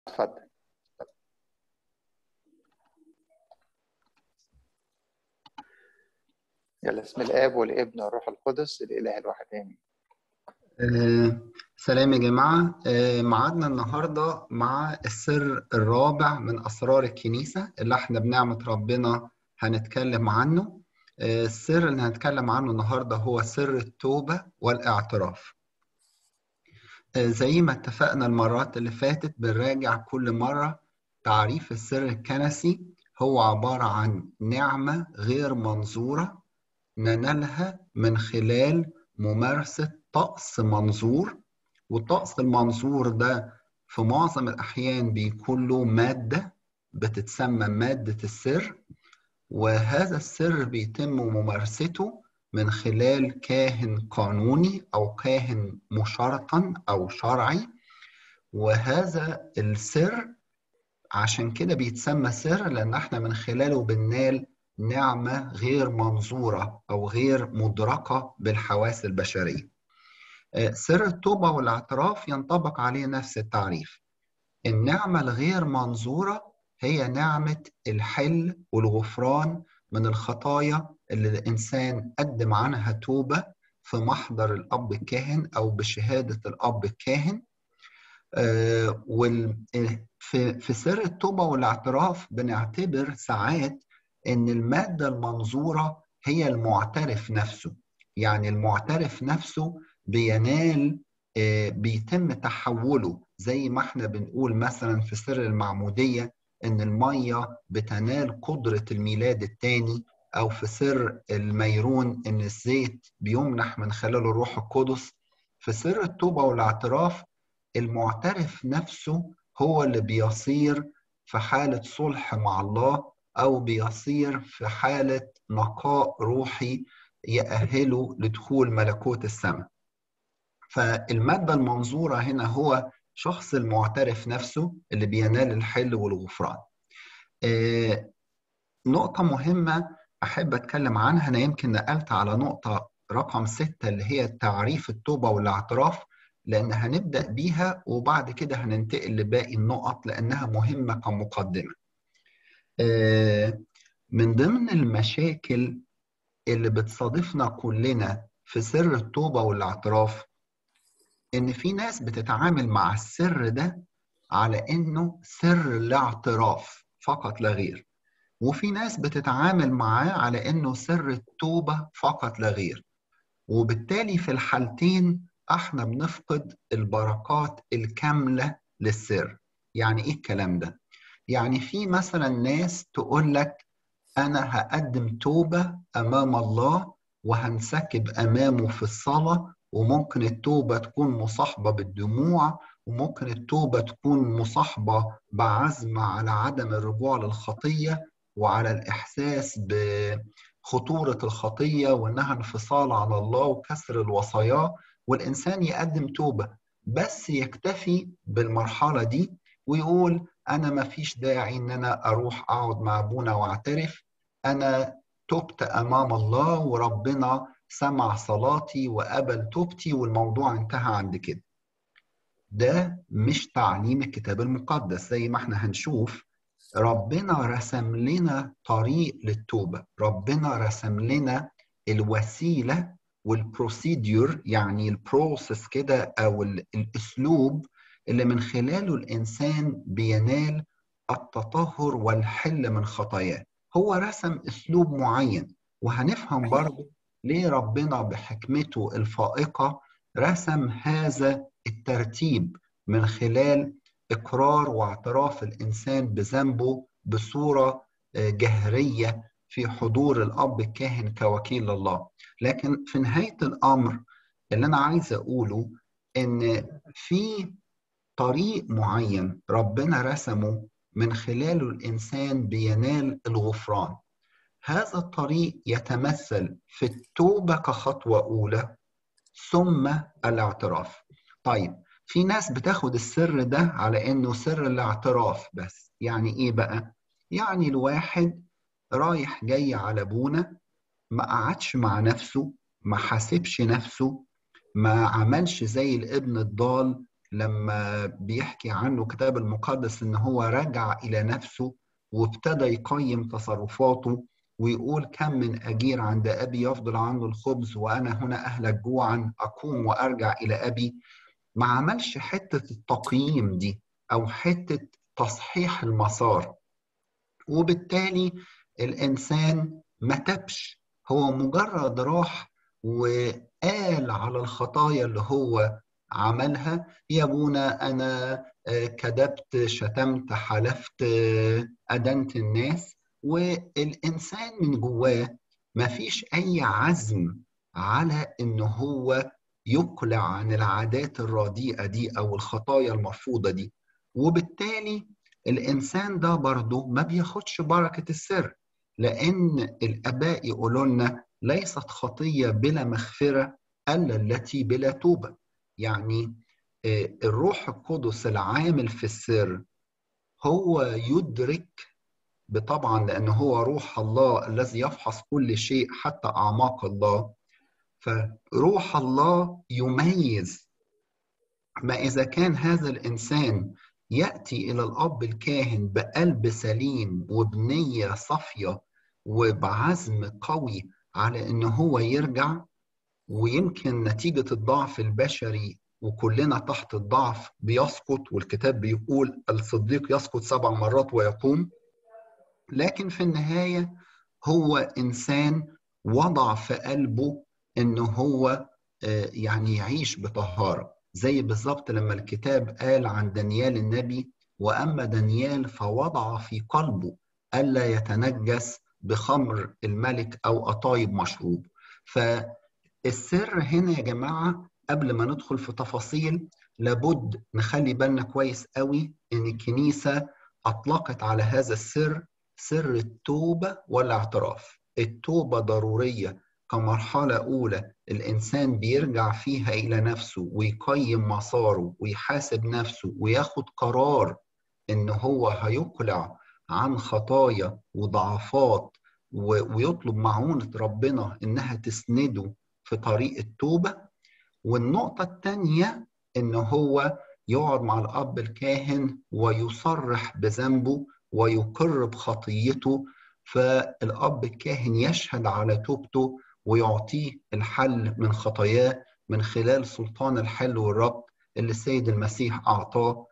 اتفضل يلا اسم الاب والابن والروح القدس الاله الواحد امين آه، سلام يا جماعة آه، معادنا النهاردة مع السر الرابع من أسرار الكنيسة اللي احنا بنعمة ربنا هنتكلم عنه آه، السر اللي هنتكلم عنه النهاردة هو سر التوبة والاعتراف زي ما اتفقنا المرات اللي فاتت بنراجع كل مرة تعريف السر الكنسي هو عبارة عن نعمة غير منظورة ننالها من خلال ممارسة طقس منظور والطقس المنظور ده في معظم الأحيان بيكون له مادة بتتسمى مادة السر وهذا السر بيتم ممارسته من خلال كاهن قانوني أو كاهن مشرطا أو شرعي وهذا السر عشان كده بيتسمى سر لأن احنا من خلاله بننال نعمة غير منظورة أو غير مدركة بالحواس البشرية سر التوبة والاعتراف ينطبق عليه نفس التعريف النعمة الغير منظورة هي نعمة الحل والغفران من الخطايا اللي الإنسان قدم عنها توبة في محضر الأب الكاهن أو بشهادة الأب الكاهن في سر التوبة والاعتراف بنعتبر ساعات إن المادة المنظورة هي المعترف نفسه يعني المعترف نفسه بينال بيتم تحوله زي ما احنا بنقول مثلا في سر المعمودية إن المية بتنال قدرة الميلاد الثاني أو في سر الميرون إن الزيت بيمنح من خلاله الروح القدس في سر التوبة والاعتراف المعترف نفسه هو اللي بيصير في حالة صلح مع الله أو بيصير في حالة نقاء روحي يأهله لدخول ملكوت السماء فالمادة المنظورة هنا هو شخص المعترف نفسه اللي بينال الحل والغفران آه نقطة مهمة أحب أتكلم عنها أنا يمكن نقلت على نقطة رقم ستة اللي هي تعريف التوبة والاعتراف لأن هنبدأ بيها وبعد كده هننتقل لباقي النقط لأنها مهمة كمقدمة آه من ضمن المشاكل اللي بتصادفنا كلنا في سر التوبة والاعتراف إن في ناس بتتعامل مع السر ده على إنه سر الاعتراف فقط لا غير وفي ناس بتتعامل معاه على إنه سر التوبة فقط لا غير وبالتالي في الحالتين احنا بنفقد البركات الكاملة للسر يعني إيه الكلام ده؟ يعني في مثلا ناس تقول لك أنا هقدم توبة أمام الله وهنسكب أمامه في الصلاة وممكن التوبة تكون مصاحبة بالدموع وممكن التوبة تكون مصاحبة بعزم على عدم الرجوع للخطية وعلى الإحساس بخطورة الخطية وإنها انفصال عن الله وكسر الوصايا والإنسان يقدم توبة بس يكتفي بالمرحلة دي ويقول أنا ما فيش داعي إن أنا أروح أقعد مع أبونا وأعترف أنا تبت أمام الله وربنا سمع صلاتي وقبل توبتي والموضوع انتهى عند كده ده مش تعليم الكتاب المقدس زي ما احنا هنشوف ربنا رسم لنا طريق للتوبة ربنا رسم لنا الوسيلة والبروسيديور يعني البروسيس كده أو الأسلوب اللي من خلاله الإنسان بينال التطهر والحل من خطاياه هو رسم أسلوب معين وهنفهم برضه ليه ربنا بحكمته الفائقة رسم هذا الترتيب من خلال إقرار واعتراف الإنسان بذنبه بصورة جهرية في حضور الأب الكاهن كوكيل الله لكن في نهاية الأمر اللي أنا عايز أقوله إن في طريق معين ربنا رسمه من خلاله الإنسان بينال الغفران هذا الطريق يتمثل في التوبة كخطوة أولى ثم الاعتراف طيب في ناس بتاخد السر ده على إنه سر الاعتراف بس يعني إيه بقى؟ يعني الواحد رايح جاي على أبونا ما قعدش مع نفسه ما حاسبش نفسه ما عملش زي الابن الضال لما بيحكي عنه كتاب المقدس ان هو رجع الى نفسه وابتدى يقيم تصرفاته ويقول كم من اجير عند ابي يفضل عنه الخبز وانا هنا اهلك جوعا اقوم وارجع الى ابي ما عملش حته التقييم دي او حته تصحيح المسار وبالتالي الانسان ما تبش هو مجرد راح وقال على الخطايا اللي هو عملها يا ابونا انا كذبت شتمت حلفت ادنت الناس والانسان من جواه ما فيش اي عزم على ان هو يقلع عن العادات الرديئه دي او الخطايا المرفوضه دي وبالتالي الانسان ده برضه ما بياخدش بركه السر لان الاباء يقولوا لنا ليست خطيه بلا مغفره الا التي بلا توبه يعني الروح القدس العامل في السر هو يدرك طبعا لأنه هو روح الله الذي يفحص كل شيء حتى أعماق الله فروح الله يميز ما إذا كان هذا الإنسان يأتي إلى الأب الكاهن بقلب سليم وبنية صافية وبعزم قوي على إن هو يرجع ويمكن نتيجة الضعف البشري وكلنا تحت الضعف بيسقط والكتاب بيقول الصديق يسقط سبع مرات ويقوم لكن في النهاية هو إنسان وضع في قلبه إنه هو يعني يعيش بطهارة زي بالظبط لما الكتاب قال عن دانيال النبي وأما دانيال فوضع في قلبه ألا يتنجس بخمر الملك أو أطايب مشروب فالسر هنا يا جماعة قبل ما ندخل في تفاصيل لابد نخلي بالنا كويس قوي إن الكنيسة أطلقت على هذا السر سر التوبة والاعتراف التوبة ضرورية كمرحلة أولى الإنسان بيرجع فيها إلى نفسه ويقيم مساره ويحاسب نفسه وياخد قرار إن هو هيقلع عن خطايا وضعفات ويطلب معونة ربنا إنها تسنده في طريق التوبة والنقطة الثانية إن هو يقعد مع الأب الكاهن ويصرح بذنبه ويقر بخطيته فالأب الكاهن يشهد على توبته ويعطيه الحل من خطاياه من خلال سلطان الحل والربط اللي السيد المسيح أعطاه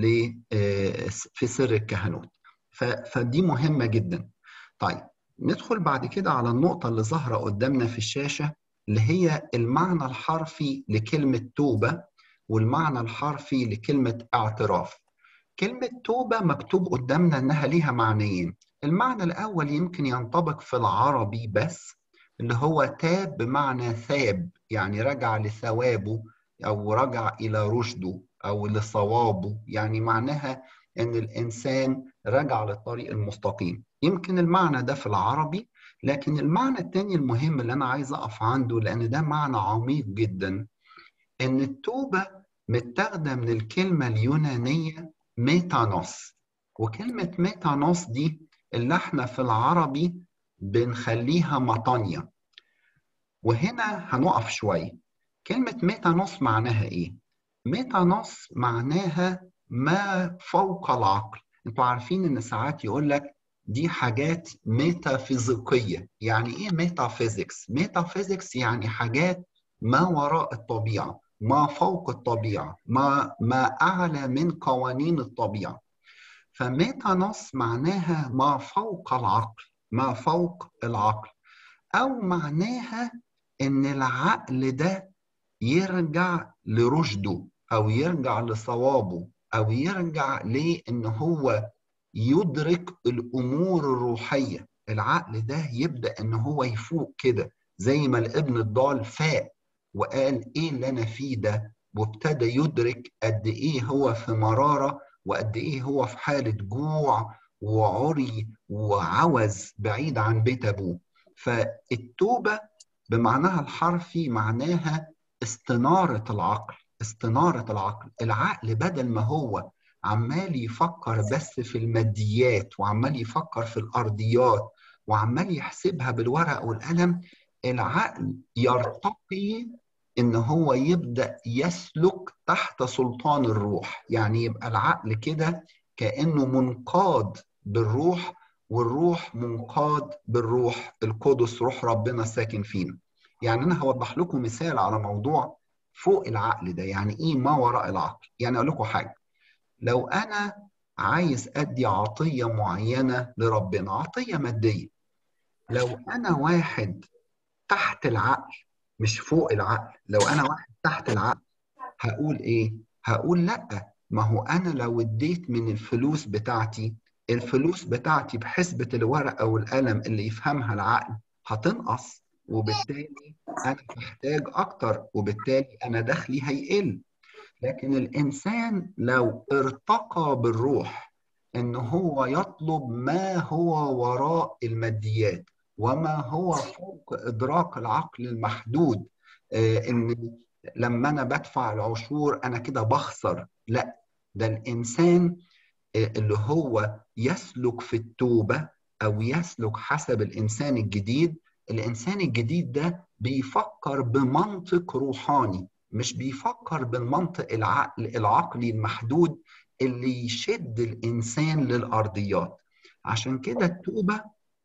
في سر الكهنوت فدي مهمة جدا طيب ندخل بعد كده على النقطة اللي ظاهرة قدامنا في الشاشة اللي هي المعنى الحرفي لكلمة توبة والمعنى الحرفي لكلمة اعتراف كلمة توبة مكتوب قدامنا إنها ليها معنيين المعنى الأول يمكن ينطبق في العربي بس اللي هو تاب بمعنى ثاب يعني رجع لثوابه أو رجع إلى رشده أو لصوابه يعني معناها إن الإنسان رجع للطريق المستقيم يمكن المعنى ده في العربي لكن المعنى الثاني المهم اللي أنا عايز أقف عنده لأن ده معنى عميق جدا إن التوبة متاخدة من الكلمة اليونانية ميتانوس وكلمة ميتانوس دي اللي احنا في العربي بنخليها مطانية وهنا هنقف شوية كلمة ميتانوس معناها ايه؟ ميتانوس معناها ما فوق العقل انتوا عارفين ان ساعات يقول لك دي حاجات ميتافيزيقية يعني ايه ميتافيزيكس؟ ميتافيزيكس يعني حاجات ما وراء الطبيعة ما فوق الطبيعة ما, ما أعلى من قوانين الطبيعة فميتانوس معناها ما فوق العقل ما فوق العقل أو معناها إن العقل ده يرجع لرشده أو يرجع لصوابه أو يرجع لإن هو يدرك الأمور الروحية العقل ده يبدأ إن هو يفوق كده زي ما الابن الضال فاق وقال ايه اللي انا فيه ده وابتدى يدرك قد ايه هو في مراره وقد ايه هو في حاله جوع وعري وعوز بعيد عن بيت ابوه فالتوبه بمعناها الحرفي معناها استناره العقل استناره العقل العقل بدل ما هو عمال يفكر بس في الماديات وعمال يفكر في الارضيات وعمال يحسبها بالورق والقلم العقل يرتقي ان هو يبدا يسلك تحت سلطان الروح يعني يبقى العقل كده كانه منقاد بالروح والروح منقاد بالروح القدس روح ربنا ساكن فينا يعني انا هوضح لكم مثال على موضوع فوق العقل ده يعني ايه ما وراء العقل يعني اقول لكم حاجه لو انا عايز ادي عطيه معينه لربنا عطيه ماديه لو انا واحد تحت العقل مش فوق العقل لو انا واحد تحت العقل هقول ايه هقول لا ما هو انا لو اديت من الفلوس بتاعتي الفلوس بتاعتي بحسبة الورقة والقلم اللي يفهمها العقل هتنقص وبالتالي انا محتاج اكتر وبالتالي انا دخلي هيقل لكن الانسان لو ارتقى بالروح ان هو يطلب ما هو وراء الماديات وما هو فوق ادراك العقل المحدود آه ان لما انا بدفع العشور انا كده بخسر لا ده الانسان اللي هو يسلك في التوبه او يسلك حسب الانسان الجديد الانسان الجديد ده بيفكر بمنطق روحاني مش بيفكر بالمنطق العقل العقلي المحدود اللي يشد الانسان للارضيات عشان كده التوبه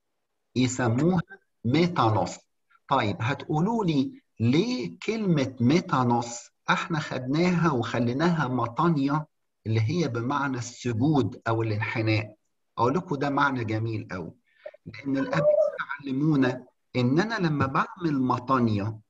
يسموها ميتانوس طيب هتقولوا لي ليه كلمه ميتانوس احنا خدناها وخليناها مطانيا اللي هي بمعنى السجود او الانحناء اقول لكم ده معنى جميل قوي لان الاباء علمونا ان انا لما بعمل مطانيا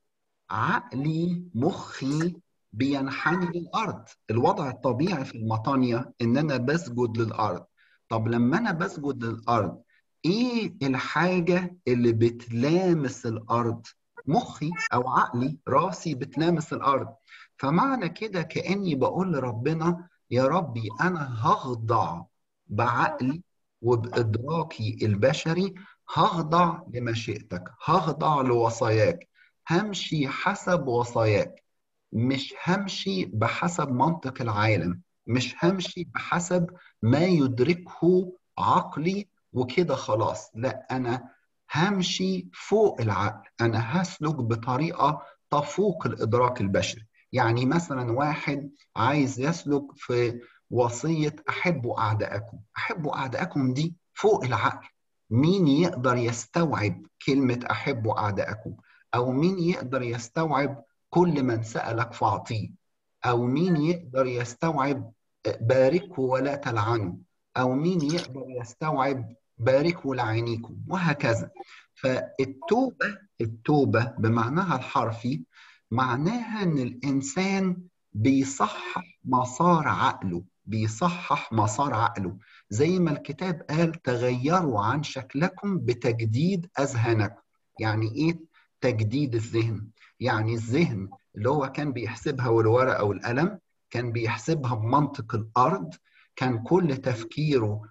عقلي مخي بينحني للارض الوضع الطبيعي في المطانيا ان انا بسجد للارض طب لما انا بسجد للارض ايه الحاجه اللي بتلامس الارض مخي او عقلي راسي بتلامس الارض فمعنى كده كاني بقول لربنا يا ربي انا هخضع بعقلي وبادراكي البشري هخضع لمشيئتك هخضع لوصاياك همشي حسب وصاياك مش همشي بحسب منطق العالم مش همشي بحسب ما يدركه عقلي وكده خلاص لا انا همشي فوق العقل انا هسلك بطريقه تفوق الادراك البشري يعني مثلا واحد عايز يسلك في وصيه احبوا اعدائكم احبوا اعدائكم دي فوق العقل مين يقدر يستوعب كلمه احبوا اعدائكم او مين يقدر يستوعب كل من سالك فاعطيه او مين يقدر يستوعب باركوا ولا تلعنوا او مين يقدر يستوعب باركوا لعينيكم وهكذا فالتوبه التوبه بمعناها الحرفي معناها ان الانسان بيصحح مسار عقله بيصحح مسار عقله زي ما الكتاب قال تغيروا عن شكلكم بتجديد اذهانكم يعني ايه تجديد الذهن يعني الذهن اللي هو كان بيحسبها والورقه والقلم كان بيحسبها بمنطق الارض كان كل تفكيره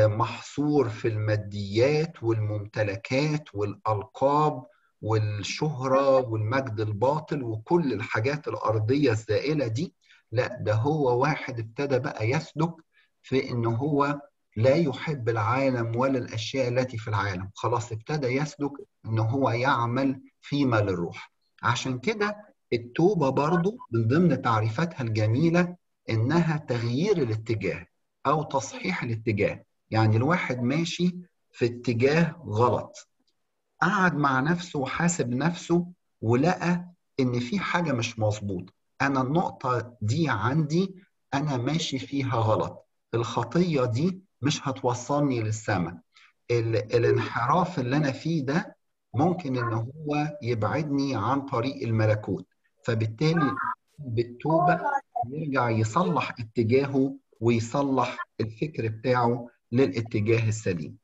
محصور في الماديات والممتلكات والالقاب والشهرة والمجد الباطل وكل الحاجات الأرضية الزائلة دي لا ده هو واحد ابتدى بقى يسلك في إن هو لا يحب العالم ولا الأشياء التي في العالم خلاص ابتدى يسلك إن هو يعمل فيما للروح عشان كده التوبة برضو من ضمن تعريفاتها الجميلة إنها تغيير الاتجاه أو تصحيح الاتجاه يعني الواحد ماشي في اتجاه غلط قعد مع نفسه وحاسب نفسه ولقى ان في حاجه مش مظبوطه انا النقطه دي عندي انا ماشي فيها غلط الخطيه دي مش هتوصلني للسماء الانحراف اللي انا فيه ده ممكن ان هو يبعدني عن طريق الملكوت فبالتالي بالتوبه يرجع يصلح اتجاهه ويصلح الفكر بتاعه للاتجاه السليم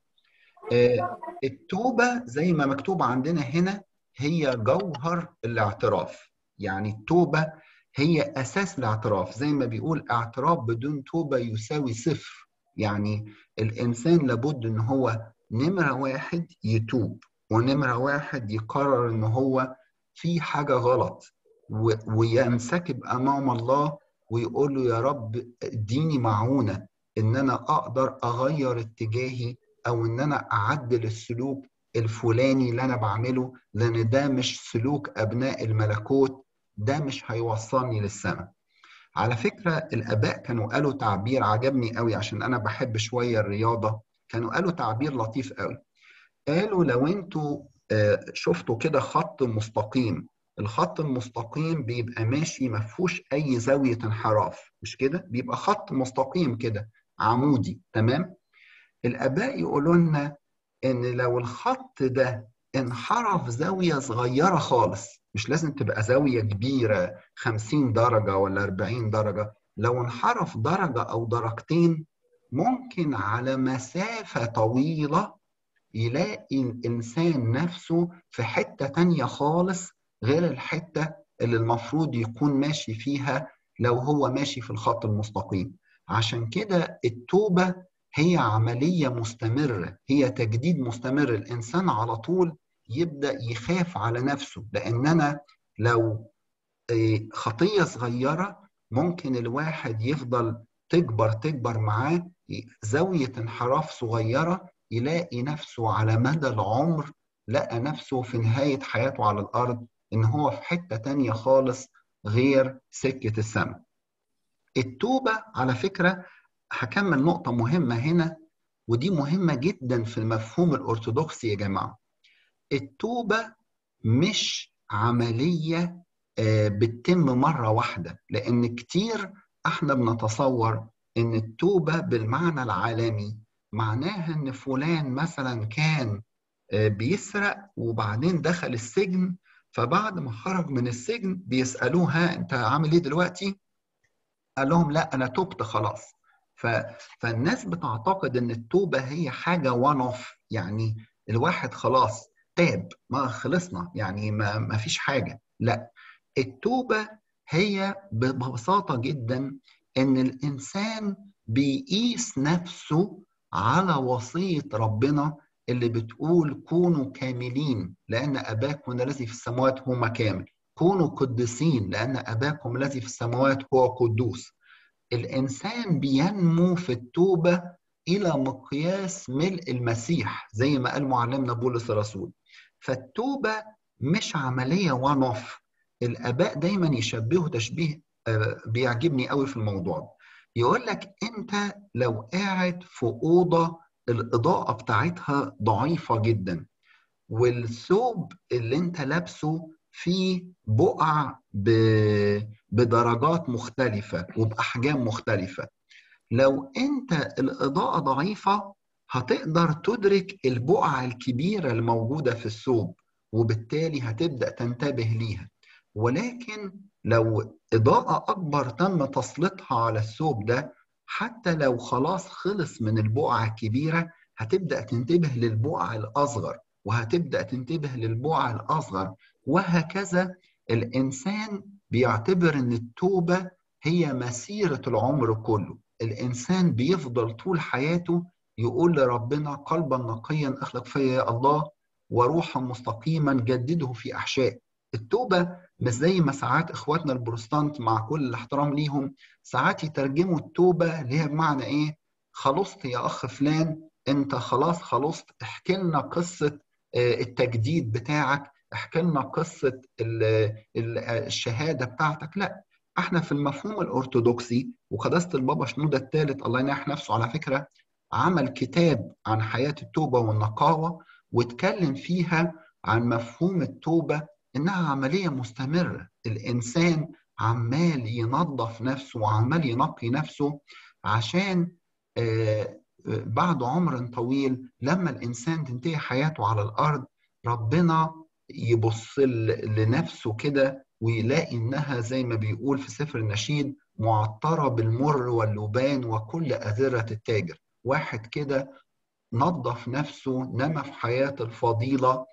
التوبة زي ما مكتوب عندنا هنا هي جوهر الاعتراف يعني التوبة هي أساس الاعتراف زي ما بيقول اعتراف بدون توبة يساوي صفر يعني الإنسان لابد إن هو نمرة واحد يتوب ونمرة واحد يقرر إن هو في حاجة غلط وينسكب أمام الله ويقول له يا رب اديني معونة إن أنا أقدر أغير اتجاهي او ان انا اعدل السلوك الفلاني اللي انا بعمله لان ده مش سلوك ابناء الملكوت ده مش هيوصلني للسماء على فكرة الآباء كانوا قالوا تعبير عجبني قوي عشان أنا بحب شوية الرياضة كانوا قالوا تعبير لطيف قوي قالوا لو انتوا شفتوا كده خط مستقيم الخط المستقيم بيبقى ماشي ما فيهوش اي زاويه انحراف مش كده بيبقى خط مستقيم كده عمودي تمام الاباء يقولوا لنا ان لو الخط ده انحرف زاويه صغيره خالص مش لازم تبقى زاويه كبيره 50 درجه ولا 40 درجه لو انحرف درجه او درجتين ممكن على مسافه طويله يلاقي الانسان نفسه في حته تانية خالص غير الحته اللي المفروض يكون ماشي فيها لو هو ماشي في الخط المستقيم عشان كده التوبه هي عمليه مستمره هي تجديد مستمر الانسان على طول يبدا يخاف على نفسه لان انا لو خطيه صغيره ممكن الواحد يفضل تكبر تكبر معاه زاويه انحراف صغيره يلاقي نفسه على مدى العمر لقى نفسه في نهايه حياته على الارض ان هو في حته تانية خالص غير سكه السماء. التوبه على فكره هكمل نقطه مهمه هنا ودي مهمه جدا في المفهوم الارثوذكسي يا جماعه. التوبه مش عمليه بتتم مره واحده لان كتير احنا بنتصور ان التوبه بالمعنى العالمي معناها ان فلان مثلا كان بيسرق وبعدين دخل السجن فبعد ما خرج من السجن بيسالوه ها انت عامل ايه دلوقتي؟ قال لهم لا انا تبت خلاص ف... فالناس بتعتقد ان التوبه هي حاجه وان اوف يعني الواحد خلاص تاب ما خلصنا يعني ما, ما فيش حاجه لا التوبه هي ببساطه جدا ان الانسان بيقيس نفسه على وصيه ربنا اللي بتقول كونوا كاملين لان اباكم الذي في السماوات هو كامل كونوا قدسين لان اباكم الذي في السماوات هو قدوس الانسان بينمو في التوبه الى مقياس ملء المسيح زي ما قال معلمنا بولس الرسول فالتوبه مش عمليه وان اوف الاباء دايما يشبهوا تشبيه بيعجبني قوي في الموضوع يقول لك انت لو قاعد في اوضه الاضاءه بتاعتها ضعيفه جدا والثوب اللي انت لابسه فيه بقع ب... بدرجات مختلفه وباحجام مختلفه لو انت الاضاءه ضعيفه هتقدر تدرك البقع الكبيره الموجوده في الثوب وبالتالي هتبدا تنتبه ليها ولكن لو اضاءه اكبر تم تسليطها على الثوب ده حتى لو خلاص خلص من البقعة الكبيرة هتبدأ تنتبه للبقعة الأصغر وهتبدأ تنتبه للبقعة الأصغر وهكذا الإنسان بيعتبر أن التوبة هي مسيرة العمر كله الإنسان بيفضل طول حياته يقول لربنا قلبا نقيا اخلق فيا يا الله وروحا مستقيما جدده في أحشاء التوبة مش زي ما ساعات اخواتنا البروتستانت مع كل الاحترام ليهم ساعات يترجموا التوبه اللي هي بمعنى ايه؟ خلصت يا اخ فلان انت خلاص خلصت احكي لنا قصه التجديد بتاعك احكي لنا قصه الشهاده بتاعتك لا احنا في المفهوم الارثوذكسي وقداسه البابا شنوده الثالث الله يناح نفسه على فكره عمل كتاب عن حياه التوبه والنقاوه واتكلم فيها عن مفهوم التوبه انها عمليه مستمره الانسان عمال ينظف نفسه وعمال ينقي نفسه عشان بعد عمر طويل لما الانسان تنتهي حياته على الارض ربنا يبص لنفسه كده ويلاقي انها زي ما بيقول في سفر النشيد معطره بالمر واللبان وكل اذره التاجر واحد كده نظف نفسه نما في حياه الفضيله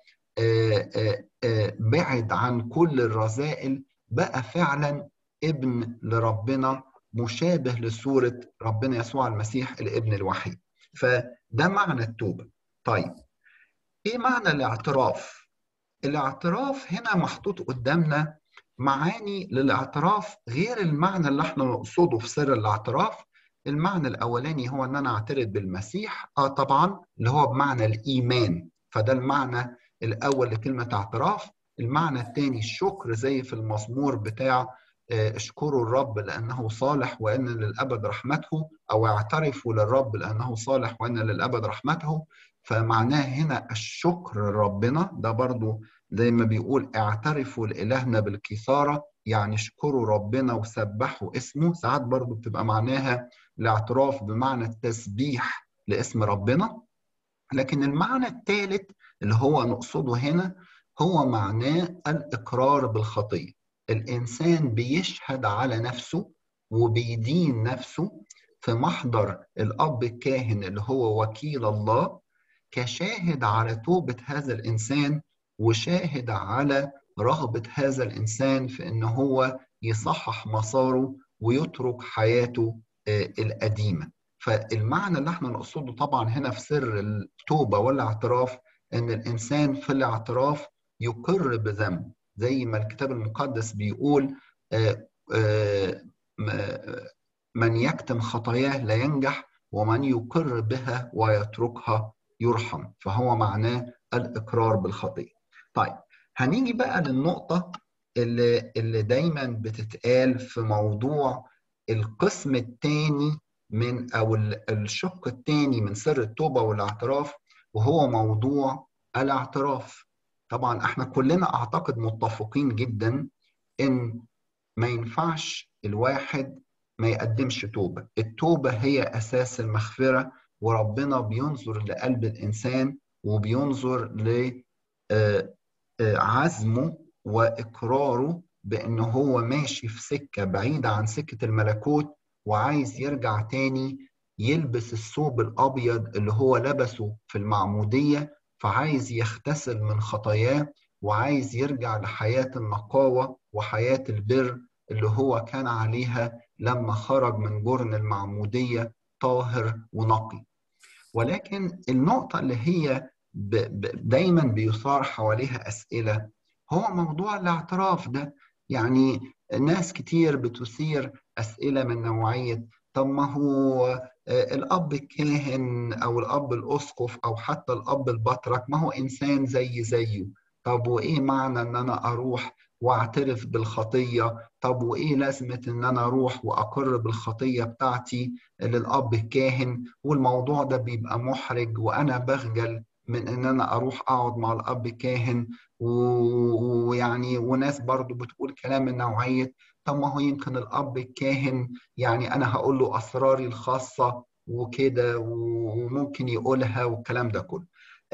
بعد عن كل الرذائل بقى فعلا ابن لربنا مشابه لصورة ربنا يسوع المسيح الابن الوحيد فده معنى التوبة طيب ايه معنى الاعتراف الاعتراف هنا محطوط قدامنا معاني للاعتراف غير المعنى اللي احنا نقصده في سر الاعتراف المعنى الاولاني هو ان انا اعترف بالمسيح اه طبعا اللي هو بمعنى الايمان فده المعنى الاول لكلمه اعتراف المعنى الثاني الشكر زي في المزمور بتاع اشكروا الرب لأنه صالح وأن للأبد رحمته أو اعترفوا للرب لأنه صالح وأن للأبد رحمته فمعناه هنا الشكر لربنا ده برضو زي ما بيقول اعترفوا لإلهنا بالكثارة يعني اشكروا ربنا وسبحوا اسمه ساعات برضو بتبقى معناها الاعتراف بمعنى التسبيح لاسم ربنا لكن المعنى الثالث اللي هو نقصده هنا هو معناه الإقرار بالخطية الإنسان بيشهد على نفسه وبيدين نفسه في محضر الأب الكاهن اللي هو وكيل الله كشاهد على توبة هذا الإنسان وشاهد على رغبة هذا الإنسان في إن هو يصحح مساره ويترك حياته القديمة فالمعنى اللي احنا نقصده طبعا هنا في سر التوبة والاعتراف إن الإنسان في الاعتراف يقر بذنب زي ما الكتاب المقدس بيقول من يكتم خطاياه لا ينجح ومن يقر بها ويتركها يرحم فهو معناه الإقرار بالخطية طيب هنيجي بقى للنقطة اللي, اللي دايما بتتقال في موضوع القسم الثاني من أو الشق الثاني من سر التوبة والاعتراف وهو موضوع الاعتراف طبعا احنا كلنا اعتقد متفقين جدا ان ما ينفعش الواحد ما يقدمش توبة التوبة هي أساس المغفرة وربنا بينظر لقلب الإنسان وبينظر لعزمه وإقراره بأن هو ماشي في سكة بعيدة عن سكة الملكوت وعايز يرجع تاني يلبس الثوب الأبيض اللي هو لبسه في المعمودية فعايز يغتسل من خطاياه وعايز يرجع لحياة النقاوة وحياة البر اللي هو كان عليها لما خرج من جرن المعمودية طاهر ونقي ولكن النقطة اللي هي ب ب دايما بيثار حواليها أسئلة هو موضوع الاعتراف ده يعني ناس كتير بتثير أسئلة من نوعية طب ما هو الأب الكاهن أو الأب الأسقف أو حتى الأب البطرك ما هو إنسان زي زيه طب وإيه معنى إن أنا أروح واعترف بالخطية طب وإيه لازمة إن أنا أروح وأقر بالخطية بتاعتي للأب الكاهن والموضوع ده بيبقى محرج وأنا بخجل من إن أنا أروح أقعد مع الأب الكاهن ويعني وناس برضو بتقول كلام من نوعية طب ما هو يمكن الأب الكاهن يعني أنا هقول له أسراري الخاصة وكده وممكن يقولها والكلام ده كله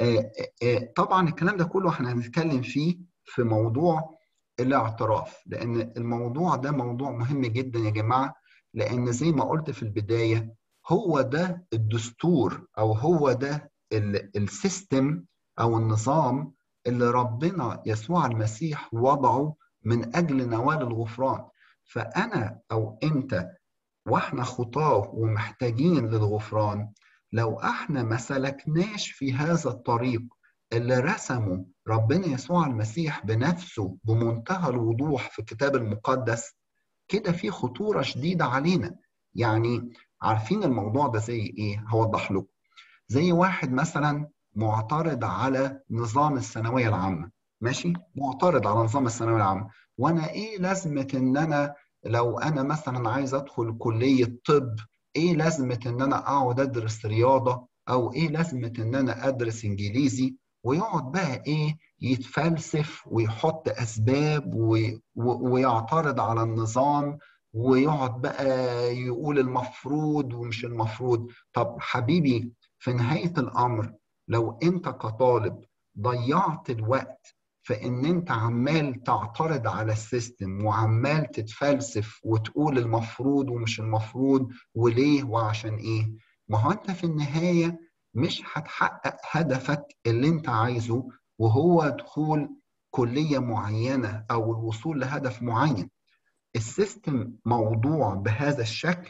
طبعا الكلام ده كله احنا هنتكلم فيه في موضوع الاعتراف لان الموضوع ده موضوع مهم جدا يا جماعه لان زي ما قلت في البدايه هو ده الدستور او هو ده السيستم او النظام اللي ربنا يسوع المسيح وضعه من اجل نوال الغفران فانا او انت واحنا خطاه ومحتاجين للغفران لو احنا ما سلكناش في هذا الطريق اللي رسمه ربنا يسوع المسيح بنفسه بمنتهى الوضوح في الكتاب المقدس كده في خطوره شديده علينا يعني عارفين الموضوع ده زي ايه هوضح لكم زي واحد مثلا معترض على نظام الثانويه العامه ماشي معترض على نظام الثانويه العامه وانا ايه لازمه ان انا لو انا مثلا عايز ادخل كليه طب ايه لازمه ان انا اقعد ادرس رياضه او ايه لازمه ان انا ادرس انجليزي ويقعد بقى ايه يتفلسف ويحط اسباب وي ويعترض على النظام ويقعد بقى يقول المفروض ومش المفروض طب حبيبي في نهايه الامر لو انت كطالب ضيعت الوقت فان انت عمال تعترض على السيستم وعمال تتفلسف وتقول المفروض ومش المفروض وليه وعشان ايه ما هو انت في النهايه مش هتحقق هدفك اللي انت عايزه وهو دخول كليه معينه او الوصول لهدف معين السيستم موضوع بهذا الشكل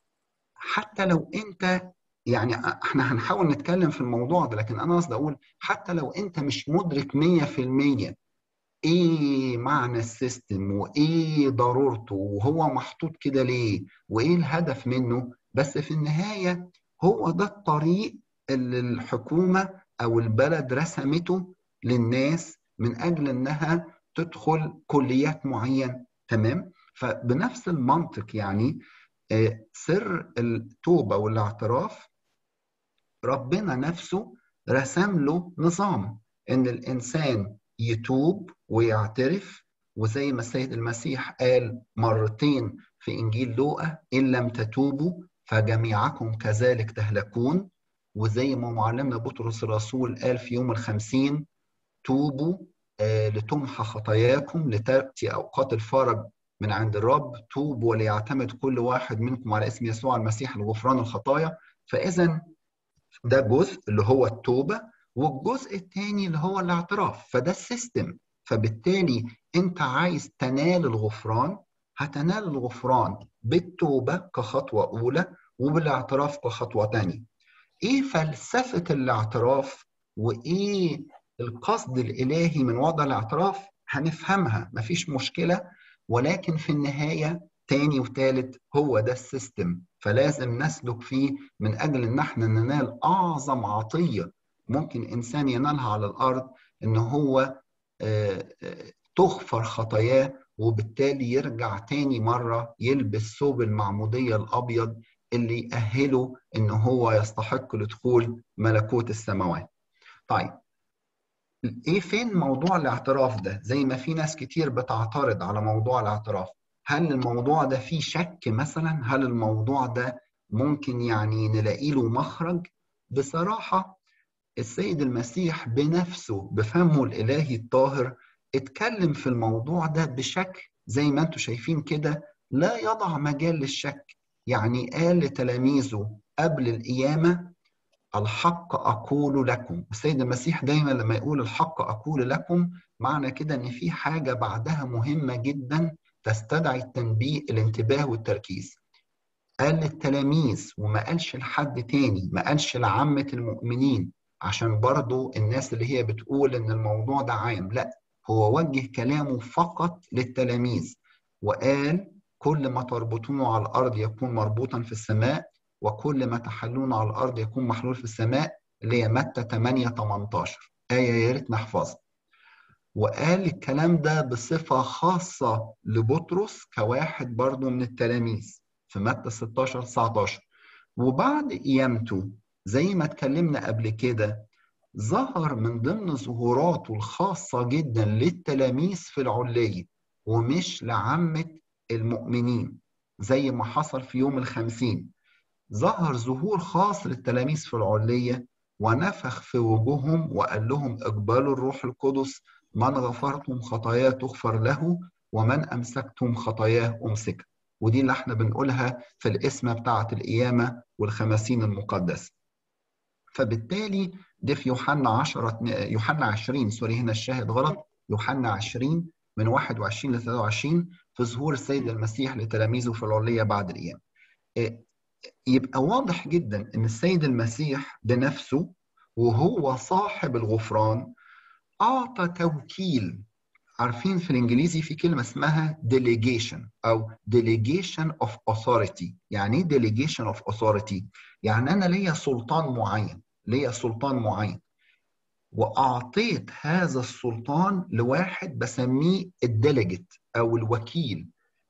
حتى لو انت يعني احنا هنحاول نتكلم في الموضوع ده لكن انا قصدي اقول حتى لو انت مش مدرك 100% ايه معنى السيستم وايه ضرورته وهو محطوط كده ليه وايه الهدف منه بس في النهايه هو ده الطريق اللي الحكومه او البلد رسمته للناس من اجل انها تدخل كليات معينه تمام فبنفس المنطق يعني سر التوبه والاعتراف ربنا نفسه رسم له نظام ان الانسان يتوب ويعترف وزي ما السيد المسيح قال مرتين في انجيل لوقا ان لم تتوبوا فجميعكم كذلك تهلكون وزي ما معلمنا بطرس الرسول قال في يوم الخمسين توبوا آه لتمحى خطاياكم لتأتي أوقات الفرج من عند الرب توبوا وليعتمد كل واحد منكم على اسم يسوع المسيح لغفران الخطايا فإذا ده جزء اللي هو التوبة والجزء الثاني اللي هو الاعتراف فده السيستم فبالتالي انت عايز تنال الغفران هتنال الغفران بالتوبة كخطوة أولى وبالاعتراف كخطوة تانية ايه فلسفة الاعتراف وايه القصد الالهي من وضع الاعتراف هنفهمها مفيش مشكلة ولكن في النهاية تاني وتالت هو ده السيستم فلازم نسلك فيه من اجل ان احنا ننال اعظم عطية ممكن انسان ينالها على الارض ان هو تغفر خطاياه وبالتالي يرجع تاني مرة يلبس ثوب المعمودية الأبيض اللي يأهله إن هو يستحق لدخول ملكوت السماوات. طيب إيه فين موضوع الاعتراف ده؟ زي ما في ناس كتير بتعترض على موضوع الاعتراف. هل الموضوع ده فيه شك مثلا؟ هل الموضوع ده ممكن يعني نلاقي له مخرج؟ بصراحة السيد المسيح بنفسه بفمه الإلهي الطاهر اتكلم في الموضوع ده بشكل زي ما انتم شايفين كده لا يضع مجال للشك يعني قال لتلاميذه قبل القيامة الحق أقول لكم السيد المسيح دايما لما يقول الحق أقول لكم معنى كده إن في حاجة بعدها مهمة جدا تستدعي التنبيه الانتباه والتركيز قال للتلاميذ وما قالش لحد تاني ما قالش لعامة المؤمنين عشان برضو الناس اللي هي بتقول إن الموضوع ده عام لا هو وجه كلامه فقط للتلاميذ وقال كل ما تربطونه على الارض يكون مربوطا في السماء وكل ما تحلون على الارض يكون محلول في السماء اللي هي متى 8 18 ايه يا ريت نحفظها وقال الكلام ده بصفه خاصه لبطرس كواحد برضه من التلاميذ في متى 16 19 وبعد قيامته زي ما اتكلمنا قبل كده ظهر من ضمن ظهوراته الخاصة جدا للتلاميذ في العلية ومش لعامة المؤمنين زي ما حصل في يوم الخمسين ظهر ظهور خاص للتلاميذ في العلية ونفخ في وجوههم وقال لهم اقبلوا الروح القدس من غفرتم خطاياه تغفر له ومن أمسكتم خطاياه أمسك ودي اللي احنا بنقولها في الاسمة بتاعة القيامة والخمسين المقدسة فبالتالي ده في يوحنا 10 يوحنا 20 سوري هنا الشاهد غلط يوحنا 20 من 21 ل 23 في ظهور السيد المسيح لتلاميذه في العلية بعد القيامة. يبقى واضح جدا ان السيد المسيح بنفسه وهو صاحب الغفران اعطى توكيل عارفين في الانجليزي في كلمه اسمها delegation او delegation of authority يعني ايه delegation of authority يعني انا ليا سلطان معين ليا سلطان معين واعطيت هذا السلطان لواحد بسميه الديليجيت او الوكيل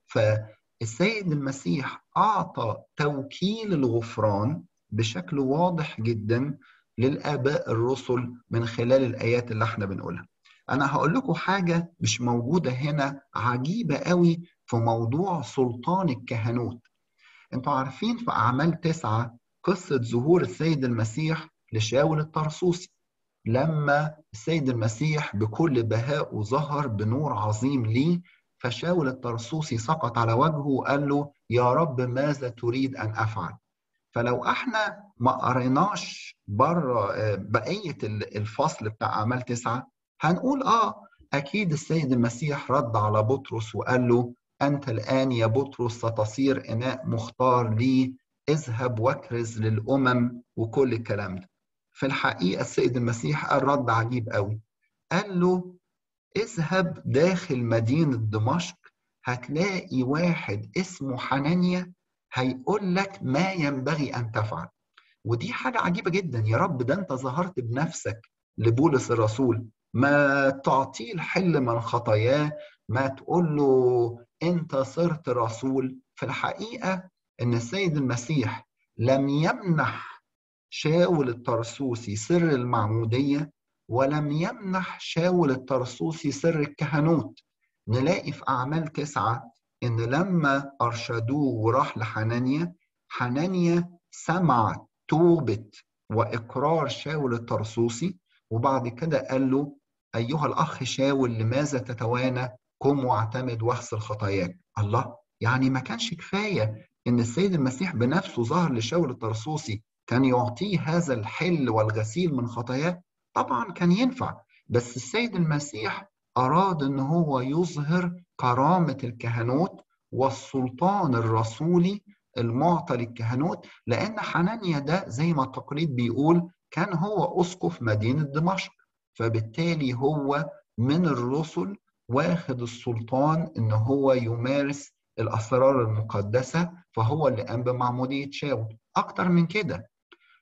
فالسيد المسيح اعطى توكيل الغفران بشكل واضح جدا للاباء الرسل من خلال الايات اللي احنا بنقولها انا هقول لكم حاجه مش موجوده هنا عجيبه قوي في موضوع سلطان الكهنوت انتوا عارفين في اعمال تسعة قصه ظهور السيد المسيح لشاول الطرسوسي لما السيد المسيح بكل بهاء ظهر بنور عظيم ليه فشاول الطرسوسي سقط على وجهه وقال له يا رب ماذا تريد ان افعل فلو احنا ما قريناش بره بقيه الفصل بتاع اعمال تسعه هنقول اه اكيد السيد المسيح رد على بطرس وقال له انت الان يا بطرس ستصير اناء مختار لي اذهب واكرز للامم وكل الكلام ده في الحقيقه السيد المسيح قال رد عجيب قوي قال له اذهب داخل مدينه دمشق هتلاقي واحد اسمه حنانيا هيقول لك ما ينبغي ان تفعل ودي حاجه عجيبه جدا يا رب ده انت ظهرت بنفسك لبولس الرسول ما تعطيه الحل من خطاياه ما تقول له انت صرت رسول في الحقيقه ان السيد المسيح لم يمنح شاول الطرسوسي سر المعموديه ولم يمنح شاول الطرسوسي سر الكهنوت نلاقي في اعمال تسعه ان لما ارشدوه وراح لحنانيا حنانيا سمع توبه واقرار شاول الطرسوسي وبعد كده قال له ايها الاخ شاول لماذا تتوانى قم واعتمد واغسل خطاياك الله يعني ما كانش كفايه ان السيد المسيح بنفسه ظهر لشاول الطرسوسي كان يعطيه هذا الحل والغسيل من خطاياه طبعا كان ينفع بس السيد المسيح اراد ان هو يظهر كرامه الكهنوت والسلطان الرسولي المعطى للكهنوت لان حنانيا ده زي ما التقريب بيقول كان هو اسقف مدينه دمشق فبالتالي هو من الرسل واخد السلطان ان هو يمارس الاسرار المقدسه فهو اللي قام بمعموديه شاول اكتر من كده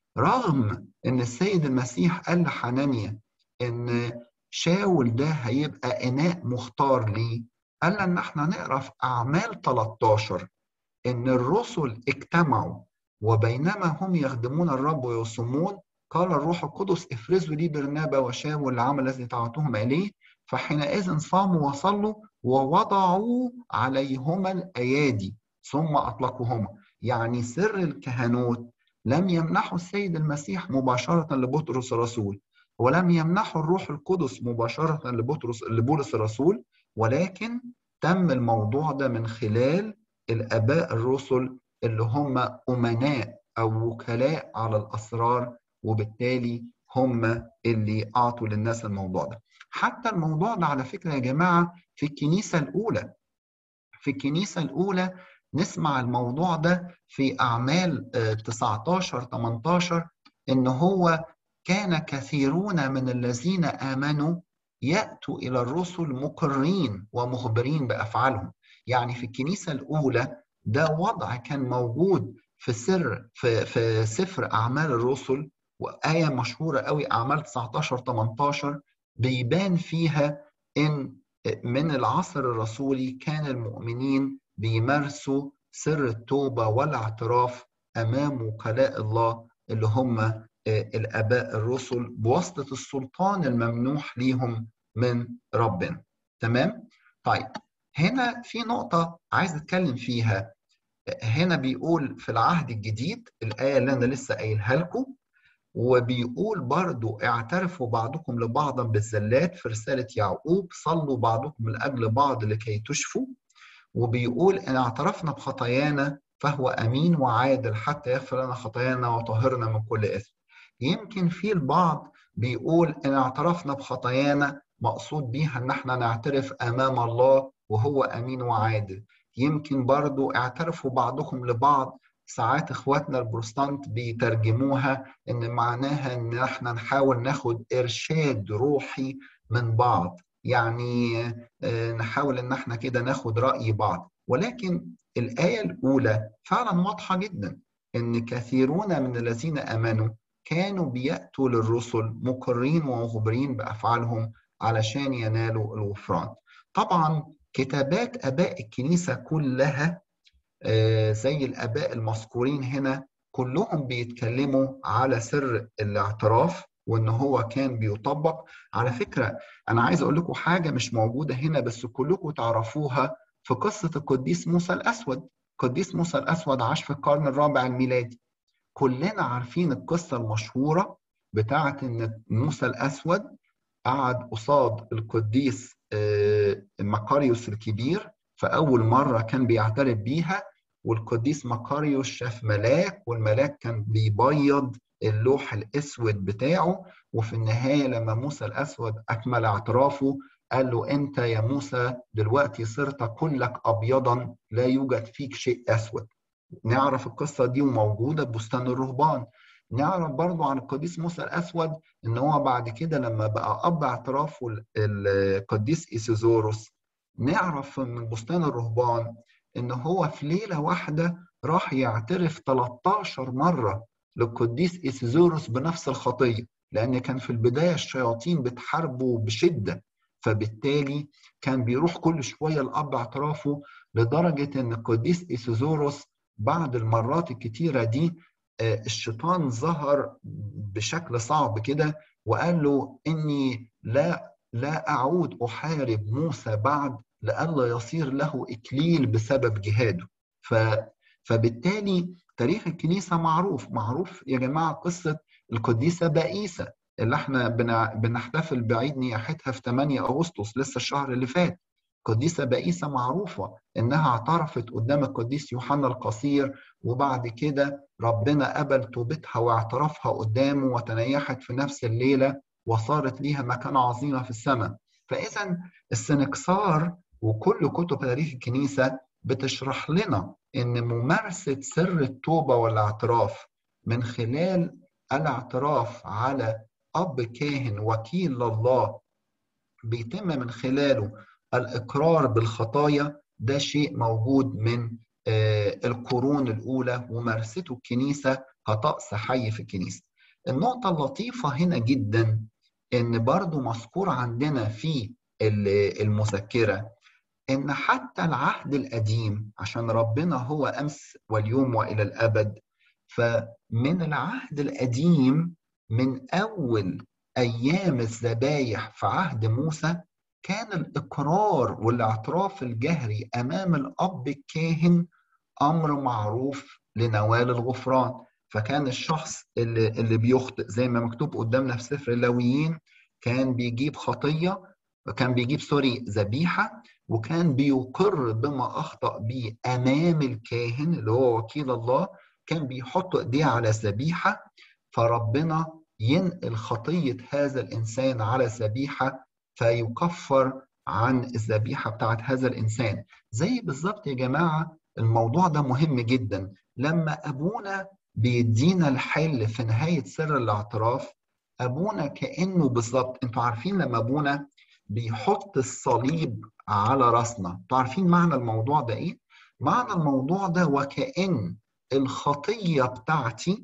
رغم ان السيد المسيح قال لحنانيا ان شاول ده هيبقى اناء مختار ليه قال ان احنا نقرا في اعمال 13 ان الرسل اجتمعوا وبينما هم يخدمون الرب ويصومون قال الروح القدس افرزوا لي برنابا وشاول العمل الذي دعوتهم اليه فحينئذ صاموا وصلوا ووضعوا عليهما الايادي ثم اطلقوهما يعني سر الكهنوت لم يمنحه السيد المسيح مباشره لبطرس الرسول ولم يمنحه الروح القدس مباشره لبطرس لبولس الرسول ولكن تم الموضوع ده من خلال الاباء الرسل اللي هم امناء او وكلاء على الاسرار وبالتالي هم اللي اعطوا للناس الموضوع ده حتى الموضوع ده على فكره يا جماعه في الكنيسه الاولى في الكنيسه الاولى نسمع الموضوع ده في اعمال 19 18 ان هو كان كثيرون من الذين امنوا ياتوا الى الرسل مقرين ومخبرين بافعالهم يعني في الكنيسه الاولى ده وضع كان موجود في سر في في سفر اعمال الرسل وايه مشهوره قوي اعمال 19 18 بيبان فيها ان من العصر الرسولي كان المؤمنين بيمارسوا سر التوبه والاعتراف امام وكلاء الله اللي هم الاباء الرسل بواسطه السلطان الممنوح ليهم من ربنا تمام طيب هنا في نقطه عايز اتكلم فيها هنا بيقول في العهد الجديد الايه اللي انا لسه قايلها لكم وبيقول برضو اعترفوا بعضكم لبعضا بالزلات في رسالة يعقوب صلوا بعضكم لأجل بعض لكي تشفوا وبيقول إن اعترفنا بخطايانا فهو أمين وعادل حتى يغفر لنا خطايانا وطهرنا من كل إثم يمكن في البعض بيقول إن اعترفنا بخطايانا مقصود بيها إن احنا نعترف أمام الله وهو أمين وعادل يمكن برضو اعترفوا بعضكم لبعض ساعات اخواتنا البروتستانت بيترجموها ان معناها ان احنا نحاول ناخد ارشاد روحي من بعض يعني نحاول ان احنا كده ناخد راي بعض ولكن الايه الاولى فعلا واضحه جدا ان كثيرون من الذين امنوا كانوا بياتوا للرسل مقرين ومخبرين بافعالهم علشان ينالوا الغفران طبعا كتابات اباء الكنيسه كلها زي الاباء المذكورين هنا كلهم بيتكلموا على سر الاعتراف وان هو كان بيطبق على فكره انا عايز اقول لكم حاجه مش موجوده هنا بس كلكم تعرفوها في قصه القديس موسى الاسود قديس موسى الاسود عاش في القرن الرابع الميلادي كلنا عارفين القصه المشهوره بتاعه ان موسى الاسود قعد قصاد القديس مقاريوس الكبير فأول مرة كان بيعترف بيها والقديس مقاريوس شاف ملاك والملاك كان بيبيض اللوح الأسود بتاعه وفي النهاية لما موسى الأسود أكمل اعترافه قال له أنت يا موسى دلوقتي صرت كلك أبيضا لا يوجد فيك شيء أسود نعرف القصة دي وموجودة بستان الرهبان نعرف برضو عن القديس موسى الأسود إن هو بعد كده لما بقى أب اعترافه القديس إيسيزوروس نعرف من بستان الرهبان ان هو في ليله واحده راح يعترف 13 مره للقديس إيسيزوروس بنفس الخطيه لأن كان في البداية الشياطين بتحاربه بشدة فبالتالي كان بيروح كل شوية الأب اعترافه لدرجة أن القديس إيسوزوروس بعد المرات الكتيرة دي الشيطان ظهر بشكل صعب كده وقال له إني لا لا أعود أحارب موسى بعد لئلا يصير له إكليل بسبب جهاده ف فبالتالي تاريخ الكنيسة معروف معروف يا جماعة قصة القديسة بائسة اللي احنا بنحتفل بعيد نياحتها في 8 أغسطس لسه الشهر اللي فات قديسة بائسة معروفة إنها اعترفت قدام القديس يوحنا القصير وبعد كده ربنا قبل توبتها واعترافها قدامه وتنيحت في نفس الليلة وصارت ليها مكانة عظيمة في السماء فإذا السنكسار وكل كتب تاريخ الكنيسة بتشرح لنا إن ممارسة سر التوبة والاعتراف من خلال الاعتراف على أب كاهن وكيل لله بيتم من خلاله الإقرار بالخطايا ده شيء موجود من القرون الأولى ومارسته الكنيسة كطقس حي في الكنيسة النقطة اللطيفة هنا جدا إن برضو مذكور عندنا في المذكرة إن حتى العهد القديم عشان ربنا هو أمس واليوم وإلى الأبد فمن العهد القديم من أول أيام الذبايح في عهد موسى كان الإقرار والاعتراف الجهري أمام الأب الكاهن أمر معروف لنوال الغفران فكان الشخص اللي, اللي بيخطئ زي ما مكتوب قدامنا في سفر اللاويين كان بيجيب خطية كان بيجيب سوري ذبيحة وكان بيقر بما أخطأ به أمام الكاهن اللي هو وكيل الله كان بيحط إيديه على ذبيحة فربنا ينقل خطية هذا الإنسان على ذبيحة فيكفر عن الذبيحة بتاعت هذا الإنسان زي بالظبط يا جماعة الموضوع ده مهم جدا لما أبونا بيدينا الحل في نهاية سر الاعتراف أبونا كأنه بالظبط أنتوا عارفين لما أبونا بيحط الصليب على راسنا أنتوا عارفين معنى الموضوع ده إيه؟ معنى الموضوع ده وكأن الخطية بتاعتي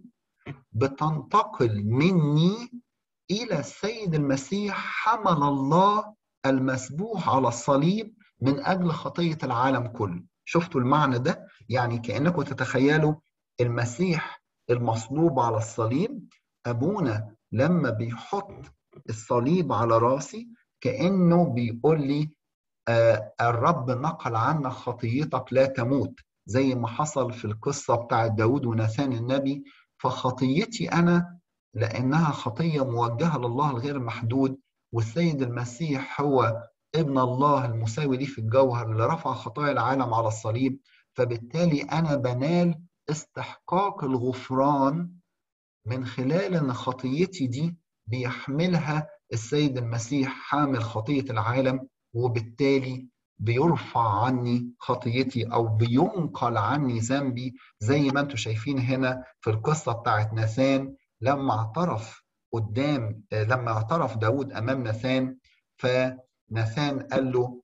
بتنتقل مني إلى السيد المسيح حمل الله المسبوح على الصليب من أجل خطية العالم كله شفتوا المعنى ده؟ يعني كأنكم تتخيلوا المسيح المصلوب على الصليب أبونا لما بيحط الصليب على راسي كأنه بيقول لي آه الرب نقل عنك خطيتك لا تموت زي ما حصل في القصة بتاعت داود وناثان النبي فخطيتي أنا لأنها خطية موجهة لله الغير محدود والسيد المسيح هو ابن الله المساوي ليه في الجوهر اللي رفع خطايا العالم على الصليب فبالتالي أنا بنال استحقاق الغفران من خلال أن خطيتي دي بيحملها السيد المسيح حامل خطية العالم وبالتالي بيرفع عني خطيتي او بينقل عني ذنبي زي ما انتم شايفين هنا في القصه بتاعت ناثان لما اعترف قدام لما اعترف داود امام ناثان فناثان قال له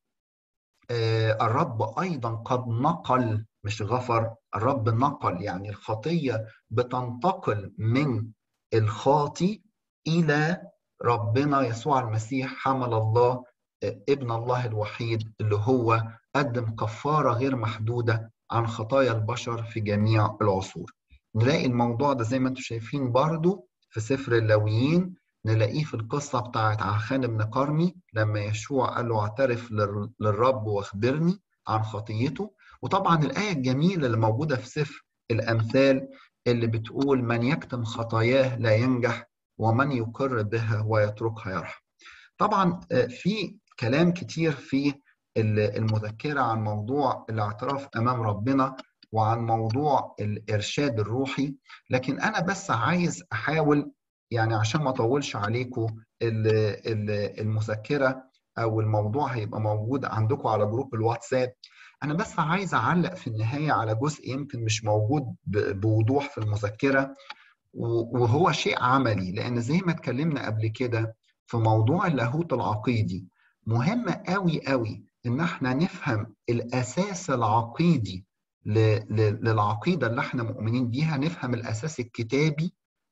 الرب ايضا قد نقل مش غفر الرب نقل يعني الخطيه بتنتقل من الخاطي الى ربنا يسوع المسيح حمل الله ابن الله الوحيد اللي هو قدم كفارة غير محدودة عن خطايا البشر في جميع العصور نلاقي الموضوع ده زي ما انتم شايفين برضو في سفر اللاويين نلاقيه في القصة بتاعت عخان بن قرمي لما يشوع قال له اعترف للرب واخبرني عن خطيته وطبعا الآية الجميلة اللي موجودة في سفر الأمثال اللي بتقول من يكتم خطاياه لا ينجح ومن يقر بها ويتركها يرحم طبعا في كلام كتير في المذكرة عن موضوع الاعتراف أمام ربنا وعن موضوع الإرشاد الروحي لكن أنا بس عايز أحاول يعني عشان ما أطولش عليكم المذكرة أو الموضوع هيبقى موجود عندكم على جروب الواتساب أنا بس عايز أعلق في النهاية على جزء يمكن مش موجود بوضوح في المذكرة وهو شيء عملي لأن زي ما اتكلمنا قبل كده في موضوع اللاهوت العقيدي مهم قوي قوي ان احنا نفهم الاساس العقيدي للعقيده اللي احنا مؤمنين بيها نفهم الاساس الكتابي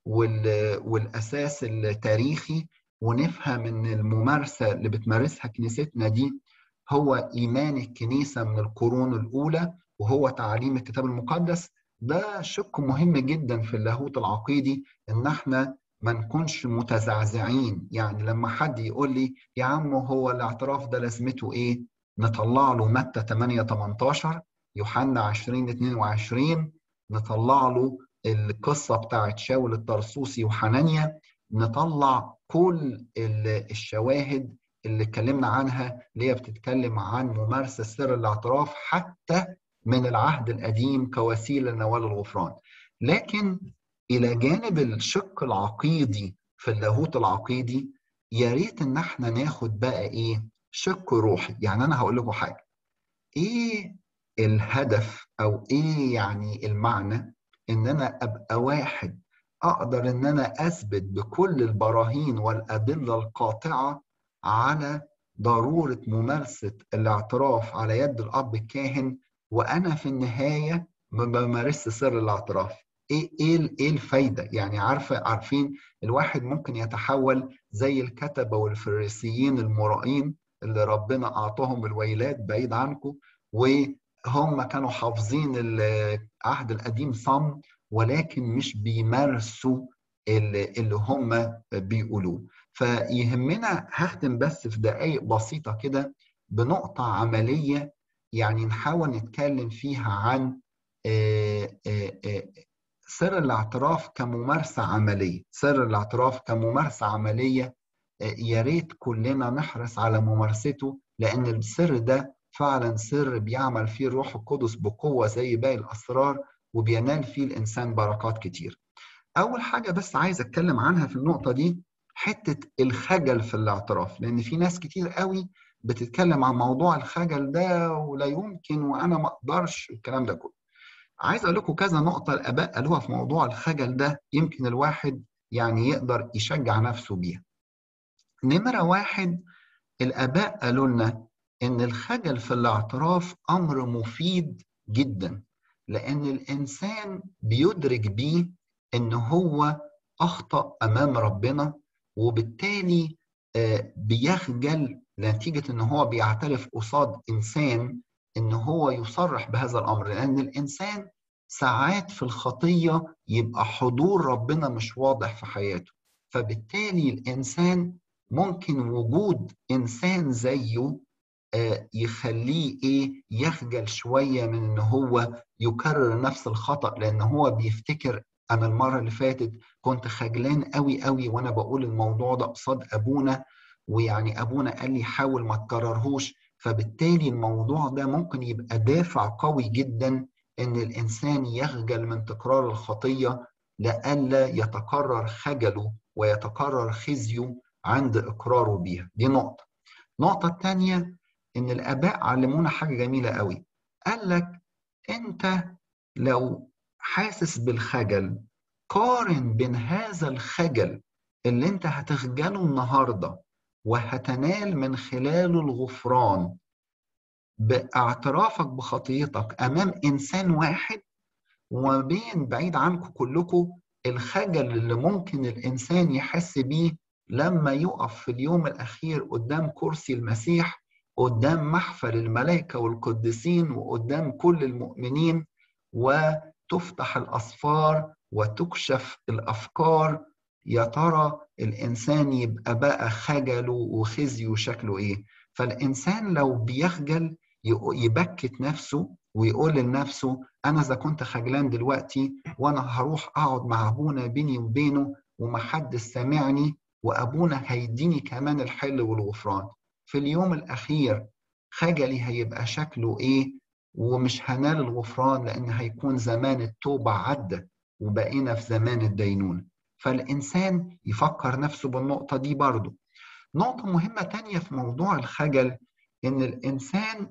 والاساس التاريخي ونفهم ان الممارسه اللي بتمارسها كنيستنا دي هو ايمان الكنيسه من القرون الاولى وهو تعاليم الكتاب المقدس ده شق مهم جدا في اللاهوت العقيدي ان احنا ما نكونش متزعزعين يعني لما حد يقول لي يا عم هو الاعتراف ده لازمته ايه نطلع له متى 8 18 يوحنا 20 22 نطلع له القصه بتاعت شاول الطرسوسي وحنانيا نطلع كل الشواهد اللي اتكلمنا عنها اللي هي بتتكلم عن ممارسه سر الاعتراف حتى من العهد القديم كوسيله لنوال الغفران لكن الى جانب الشق العقيدي في اللاهوت العقيدي يا ريت ان احنا ناخد بقى ايه شق روحي يعني انا هقول لكم حاجه ايه الهدف او ايه يعني المعنى ان انا ابقى واحد اقدر ان انا اثبت بكل البراهين والادله القاطعه على ضروره ممارسه الاعتراف على يد الاب الكاهن وانا في النهايه ما بمارسش سر الاعتراف ايه ايه ايه الفايده يعني عارفه عارفين الواحد ممكن يتحول زي الكتبه والفريسيين المرائين اللي ربنا اعطاهم الويلات بعيد عنكم وهم كانوا حافظين العهد القديم صم ولكن مش بيمارسوا اللي هم بيقولوه فيهمنا هختم بس في دقائق بسيطة كده بنقطة عملية يعني نحاول نتكلم فيها عن سر الاعتراف كممارسة عملية سر الاعتراف كممارسة عملية يا ريت كلنا نحرص على ممارسته لأن السر ده فعلا سر بيعمل فيه الروح القدس بقوة زي باقي الأسرار وبينال فيه الإنسان بركات كتير أول حاجة بس عايز أتكلم عنها في النقطة دي حتة الخجل في الاعتراف لأن في ناس كتير قوي بتتكلم عن موضوع الخجل ده ولا يمكن وأنا ما أقدرش الكلام ده كله عايز أقول لكم كذا نقطة الآباء قالوها في موضوع الخجل ده يمكن الواحد يعني يقدر يشجع نفسه بيها نمرة واحد الآباء قالوا لنا إن الخجل في الاعتراف أمر مفيد جدا لأن الإنسان بيدرك بيه إن هو أخطأ أمام ربنا وبالتالي بيخجل نتيجة إن هو بيعترف قصاد إنسان إن هو يصرح بهذا الأمر لأن الإنسان ساعات في الخطية يبقى حضور ربنا مش واضح في حياته فبالتالي الإنسان ممكن وجود إنسان زيه يخليه ايه يخجل شويه من ان هو يكرر نفس الخطا لان هو بيفتكر انا المره اللي فاتت كنت خجلان قوي قوي وانا بقول الموضوع ده قصاد ابونا ويعني ابونا قال لي حاول ما تكررهوش فبالتالي الموضوع ده ممكن يبقى دافع قوي جدا ان الانسان يخجل من تكرار الخطيه لئلا يتكرر خجله ويتكرر خزيه عند اقراره بيها دي نقطه النقطه الثانيه ان الاباء علمونا حاجه جميله قوي قال لك انت لو حاسس بالخجل قارن بين هذا الخجل اللي انت هتخجله النهارده وهتنال من خلاله الغفران باعترافك بخطيتك امام انسان واحد وما بين بعيد عنكم كلكم الخجل اللي ممكن الانسان يحس بيه لما يقف في اليوم الاخير قدام كرسي المسيح قدام محفل الملائكة والقديسين وقدام كل المؤمنين وتفتح الأسفار وتكشف الأفكار يا ترى الإنسان يبقى بقى خجله وخزيه شكله إيه فالإنسان لو بيخجل يبكت نفسه ويقول لنفسه أنا إذا كنت خجلان دلوقتي وأنا هروح أقعد مع أبونا بيني وبينه ومحدش سامعني وأبونا هيديني كمان الحل والغفران في اليوم الأخير خجلي هيبقى شكله إيه ومش هنال الغفران لأن هيكون زمان التوبة عدى وبقينا في زمان الدينونة فالإنسان يفكر نفسه بالنقطة دي برضه نقطة مهمة تانية في موضوع الخجل إن الإنسان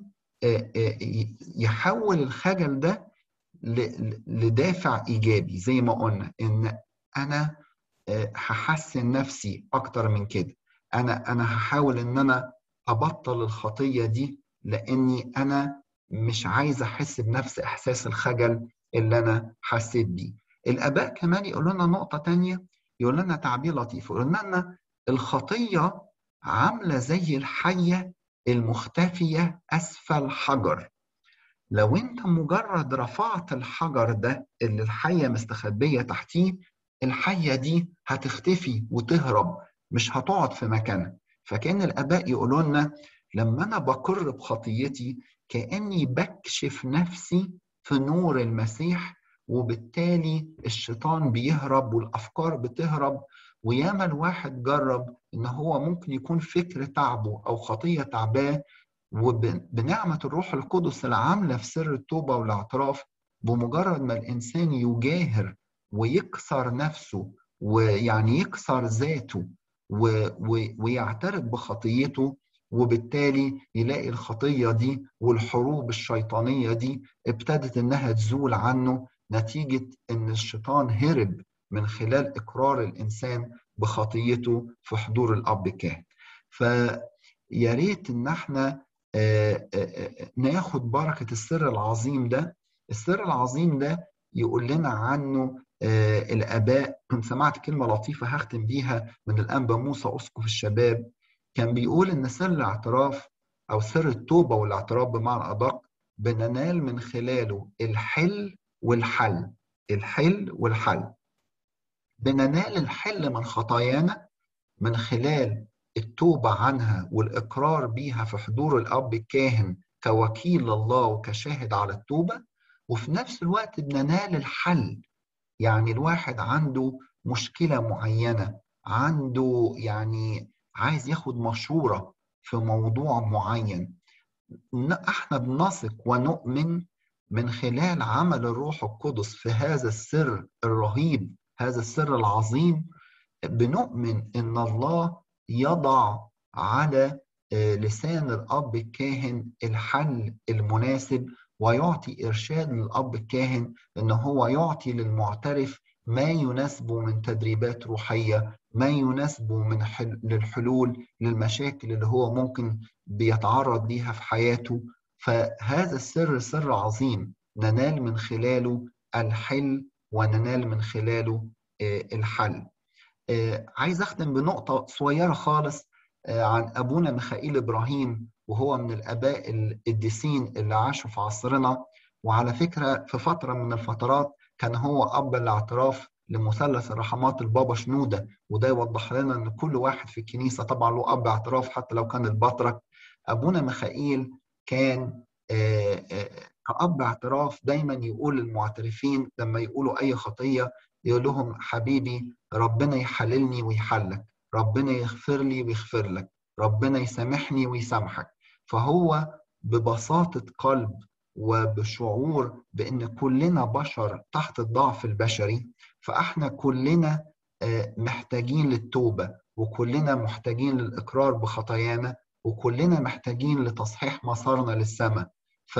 يحول الخجل ده لدافع إيجابي زي ما قلنا إن أنا هحسن نفسي أكتر من كده أنا أنا هحاول إن أنا ابطل الخطيه دي لاني انا مش عايز احس بنفس احساس الخجل اللي انا حسيت بيه الآباء كمان يقولوا لنا نقطة تانية يقول لنا تعبير لطيف يقول لنا الخطية عاملة زي الحية المختفية أسفل حجر لو أنت مجرد رفعت الحجر ده اللي الحية مستخبية تحتيه الحية دي هتختفي وتهرب مش هتقعد في مكانها فكأن الآباء يقولوا لنا لما أنا بقر بخطيتي كأني بكشف نفسي في نور المسيح وبالتالي الشيطان بيهرب والأفكار بتهرب وياما الواحد جرب إن هو ممكن يكون فكر تعبه أو خطية تعباه وبنعمة الروح القدس العاملة في سر التوبة والاعتراف بمجرد ما الإنسان يجاهر ويكسر نفسه ويعني يكسر ذاته ويعترف بخطيته وبالتالي يلاقي الخطية دي والحروب الشيطانية دي ابتدت إنها تزول عنه نتيجة إن الشيطان هرب من خلال إقرار الإنسان بخطيته في حضور الأب الكاهن. فيا ريت إن إحنا ناخد بركة السر العظيم ده، السر العظيم ده يقول لنا عنه الآباء سمعت كلمة لطيفة هختم بيها من الأنبا موسى أسقف الشباب كان بيقول إن سر الاعتراف أو سر التوبة والاعتراف بمعنى أدق بننال من خلاله الحل والحل الحل والحل بننال الحل من خطايانا من خلال التوبة عنها والإقرار بيها في حضور الأب الكاهن كوكيل الله وكشاهد على التوبة وفي نفس الوقت بننال الحل يعني الواحد عنده مشكلة معينة عنده يعني عايز ياخد مشورة في موضوع معين احنا بنثق ونؤمن من خلال عمل الروح القدس في هذا السر الرهيب هذا السر العظيم بنؤمن ان الله يضع على لسان الاب الكاهن الحل المناسب ويعطي ارشاد للاب الكاهن ان هو يعطي للمعترف ما يناسبه من تدريبات روحيه ما يناسبه من حل... للحلول للمشاكل اللي هو ممكن بيتعرض ليها في حياته فهذا السر سر عظيم ننال من خلاله الحل وننال من خلاله الحل عايز اختم بنقطه صغيره خالص عن ابونا ميخائيل ابراهيم وهو من الاباء القديسين اللي عاشوا في عصرنا وعلى فكره في فتره من الفترات كان هو اب الاعتراف لمثلث الرحمات البابا شنوده وده يوضح لنا ان كل واحد في الكنيسه طبعا له اب اعتراف حتى لو كان البطرك ابونا ميخائيل كان كأب اعتراف دايما يقول للمعترفين لما يقولوا أي خطية يقول لهم حبيبي ربنا يحللني ويحلك ربنا يغفر لي ويغفر لك ربنا يسامحني ويسامحك فهو ببساطة قلب وبشعور بأن كلنا بشر تحت الضعف البشري فإحنا كلنا محتاجين للتوبة وكلنا محتاجين للإقرار بخطايانا وكلنا محتاجين لتصحيح مسارنا للسماء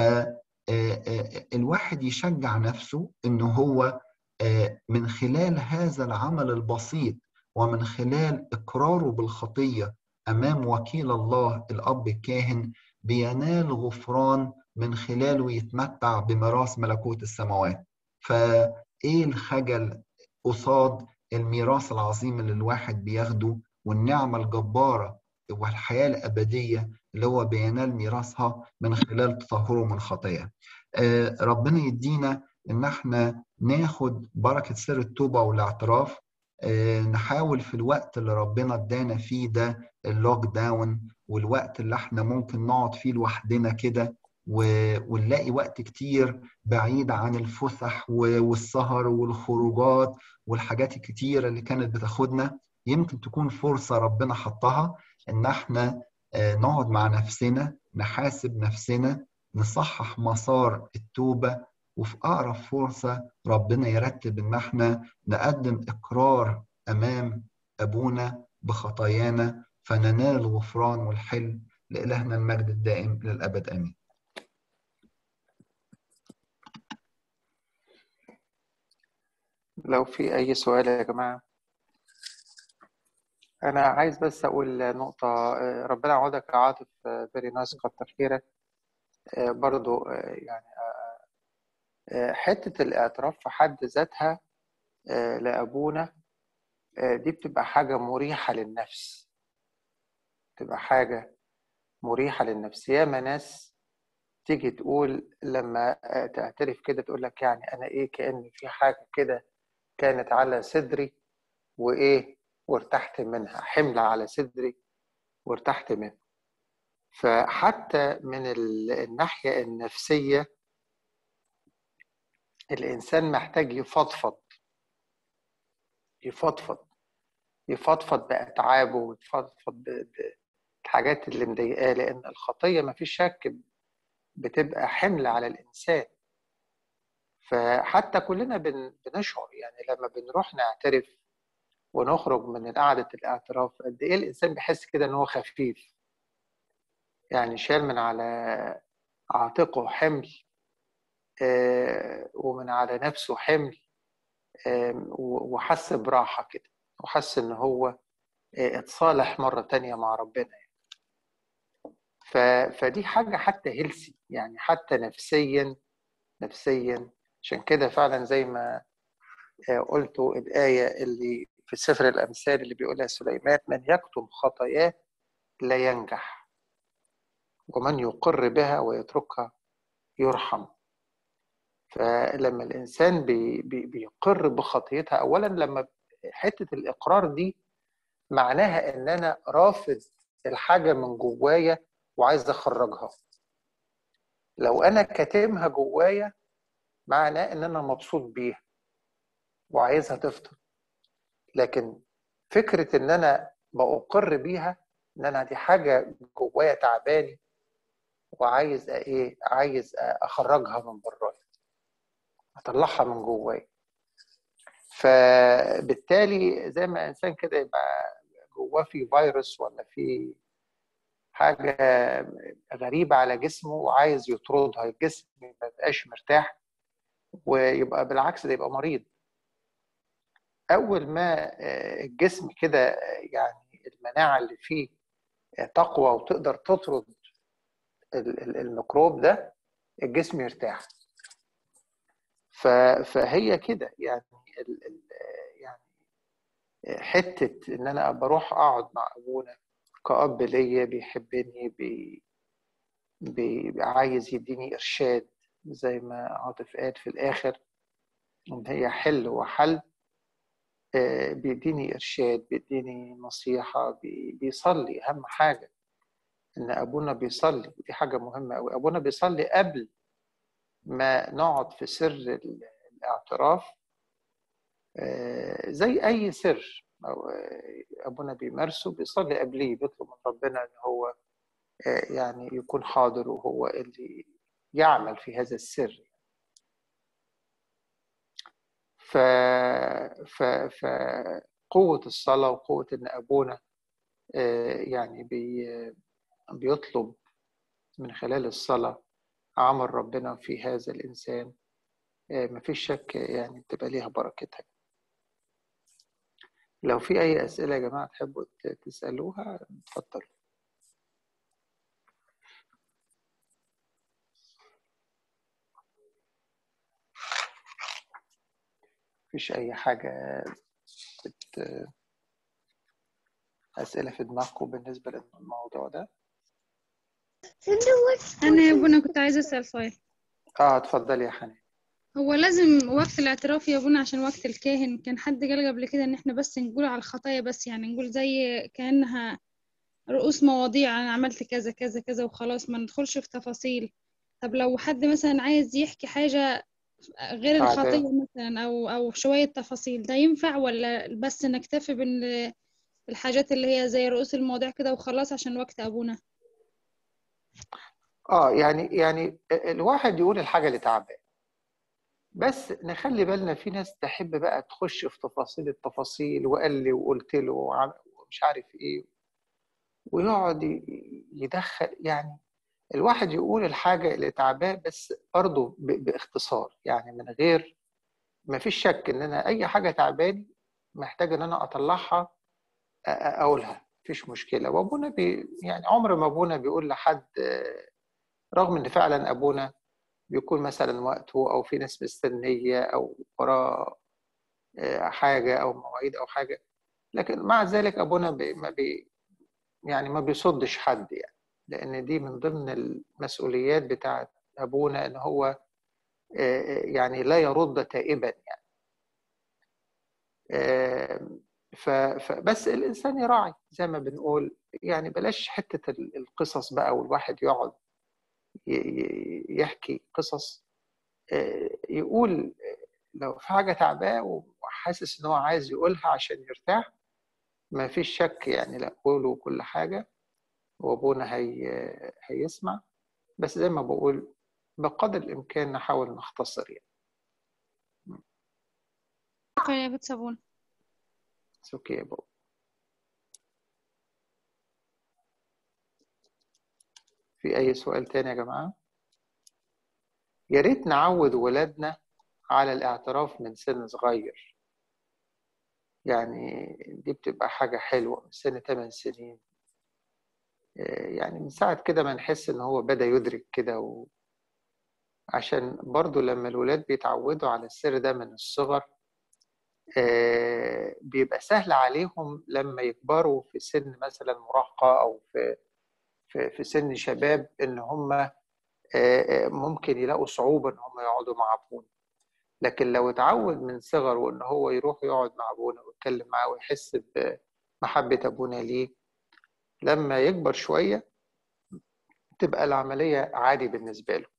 فالواحد يشجع نفسه انه هو من خلال هذا العمل البسيط ومن خلال اقراره بالخطيه امام وكيل الله الاب الكاهن بينال غفران من خلاله يتمتع بميراث ملكوت السماوات فايه الخجل قصاد الميراث العظيم اللي الواحد بياخده والنعمه الجباره والحياة الأبدية اللي هو بينال ميراثها من خلال تطهره من خطايا ربنا يدينا إن احنا ناخد بركة سر التوبة والاعتراف نحاول في الوقت اللي ربنا ادانا فيه ده اللوك داون والوقت اللي احنا ممكن نقعد فيه لوحدنا كده ونلاقي وقت كتير بعيد عن الفسح والسهر والخروجات والحاجات الكتيرة اللي كانت بتاخدنا يمكن تكون فرصة ربنا حطها ان احنا نقعد مع نفسنا نحاسب نفسنا نصحح مسار التوبة وفي أقرب فرصة ربنا يرتب إن احنا نقدم إقرار أمام أبونا بخطايانا فننال الغفران والحل لإلهنا المجد الدائم للأبد آمين لو في أي سؤال يا جماعة أنا عايز بس أقول نقطة ربنا يعوضك يا عاطف فيري نايس كتر خيرك برضو يعني حتة الاعتراف في حد ذاتها آه، لأبونا آه، دي بتبقى حاجة مريحة للنفس بتبقى حاجة مريحة للنفس ياما ناس تيجي تقول لما آه، تعترف كده تقول لك يعني أنا إيه كأن في حاجة كده كانت على صدري وإيه وارتحت منها حملة على صدري وارتحت منها فحتى من ال- الناحية النفسية الإنسان محتاج يفضفض يفضفض يفضفض بأتعابه ويفضفض ب- بالحاجات اللي مضايقاه لأن الخطية ما فيش شك بتبقى حمل على الإنسان فحتى كلنا بن- بنشعر يعني لما بنروح نعترف ونخرج من قعدة الاعتراف قد إيه الإنسان بيحس كده إن هو خفيف يعني شال من على عاتقه حمل آه، ومن على نفسه حمل آم، و- وحس براحة كده وحس إن هو آه، اتصالح مرة تانية مع ربنا ف... فدي حاجة حتى هيلسي يعني حتى نفسيا نفسيا عشان كده فعلا زي ما آه، قلتوا الآية اللي في سفر الأمثال اللي بيقولها سليمان من يكتم خطاياه لا ينجح ومن يقر بها ويتركها يرحم فلما الإنسان بي بي بيقر بخطيتها أولا لما حتة الإقرار دي معناها إن أنا رافض الحاجة من جوايا وعايز أخرجها لو أنا كاتمها جوايا معناه إن أنا مبسوط بيها وعايزها تفضل لكن فكرة إن أنا بأقر بيها إن أنا دي حاجة جوايا تعباني وعايز إيه عايز أخرجها من برايا أطلعها من جوايا فبالتالي زي ما إنسان كده يبقى جواه في فيروس ولا في حاجة غريبة على جسمه وعايز يطردها الجسم ما يبقاش مرتاح ويبقى بالعكس ده يبقى مريض أول ما آه، الجسم كده آه، يعني المناعة اللي فيه آه، تقوى وتقدر تطرد ال- ال- الميكروب ده الجسم يرتاح ف- فهي كده يعني ال- ال- يعني حتة إن أنا بروح أقعد مع أبونا كأب ليا بيحبني بي بي عايز يديني إرشاد زي ما عاطف قال في الآخر إن هي حل وحل آه، بيديني إرشاد بيديني نصيحة بي- بيصلي أهم حاجة إن أبونا بيصلي ودي حاجة مهمة أوي أبونا بيصلي قبل ما نقعد في سر ال- الاعتراف آه، زي أي سر أو آه، أبونا بيمارسه بيصلي قبليه بيطلب من ربنا إن هو آه، يعني يكون حاضر وهو اللي يعمل في هذا السر ف... ف... فقوة الصلاة وقوة إن أبونا آه، يعني بي... بيطلب من خلال الصلاة عمل ربنا في هذا الإنسان آه، مفيش شك يعني بتبقى ليها بركتها لو في أي أسئلة يا جماعة تحبوا ت- تسألوها اتفضلوا مفيش أي حاجة بت... أسئلة في دماغكم بالنسبة للموضوع ده أنا يا ابونا كنت عايزة أسأل سؤال اه اتفضلي يا حنان هو لازم وقت الاعتراف يا ابونا عشان وقت الكاهن كان حد قال قبل كده إن إحنا بس نقول على الخطايا بس يعني نقول زي كأنها رؤوس مواضيع أنا عملت كذا كذا كذا وخلاص ما ندخلش في تفاصيل طب لو حد مثلا عايز يحكي حاجة غير تعبان. الخطية مثلا أو أو شوية تفاصيل ده ينفع ولا بس نكتفي بال الحاجات اللي هي زي رؤوس المواضيع كده وخلاص عشان وقت أبونا اه يعني يعني الواحد يقول الحاجة اللي تعبان بس نخلي بالنا في ناس تحب بقى تخش في تفاصيل التفاصيل وقال لي وقلت له وعم- ومش عارف ايه ويقعد ي- يدخل يعني الواحد يقول الحاجة اللي تعباه بس برضه ب- باختصار يعني من غير ما فيش شك ان انا اي حاجة تعباني محتاج ان انا اطلعها أ- أ- اقولها مفيش مشكلة وابونا بي يعني عمر ما ابونا بيقول لحد آه، رغم ان فعلا ابونا بيكون مثلا وقته او في ناس مستنيه او وراه حاجة أو مواعيد أو حاجة لكن مع ذلك أبونا بي ما بي يعني ما بيصدش حد يعني لأن دي من ضمن المسؤوليات بتاعت أبونا إن هو يعني لا يرد تائبا يعني فبس الإنسان يراعي زي ما بنقول يعني بلاش حتة القصص بقى والواحد يقعد يحكي قصص يقول لو في حاجة تعباه وحاسس إن هو عايز يقولها عشان يرتاح ما فيش شك يعني لا قوله كل حاجة وأبونا هي هيسمع بس زي ما بقول بقدر الإمكان نحاول نختصر يعني شكرا يا بنت صابون اوكي يا بابا في أي سؤال تاني يا جماعة؟ يا ريت نعود ولادنا على الاعتراف من سن صغير يعني دي بتبقى حاجة حلوة من سن 8 سنين يعني من ساعة كده ما نحس إن هو بدأ يدرك كده و... عشان برضو لما الولاد بيتعودوا على السر ده من الصغر بيبقى سهل عليهم لما يكبروا في سن مثلا مراهقة أو في في, في سن شباب إن هم ممكن يلاقوا صعوبة إن هم يقعدوا مع أبونا لكن لو اتعود من صغره إن هو يروح يقعد مع أبونا ويتكلم معاه ويحس بمحبة أبونا ليه لما يكبر شوية تبقى العملية عادي بالنسبة له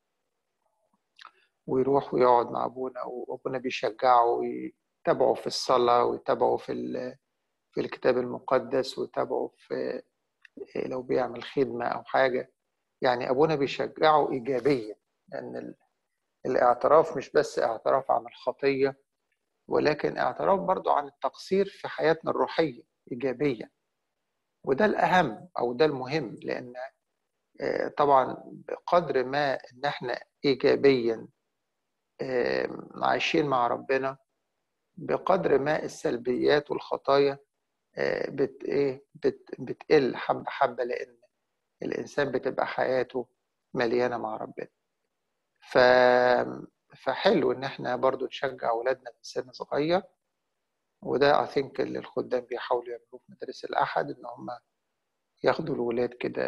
ويروح ويقعد مع أبونا وأبونا بيشجعه ويتابعه في الصلاة ويتابعه في في الكتاب المقدس ويتابعه في لو بيعمل خدمة أو حاجة يعني أبونا بيشجعه إيجابيا لأن الاعتراف مش بس اعتراف عن الخطية ولكن اعتراف برضو عن التقصير في حياتنا الروحية إيجابيا وده الأهم أو ده المهم لأن طبعا بقدر ما إن احنا إيجابيا عايشين مع ربنا بقدر ما السلبيات والخطايا بت ايه بت بتقل حبه حبه لان الانسان بتبقى حياته مليانه مع ربنا ف فحلو ان احنا برضو نشجع اولادنا من سن صغير وده اي ثينك اللي الخدام بيحاولوا يعملوه في مدارس الاحد ان هم ياخدوا الولاد كده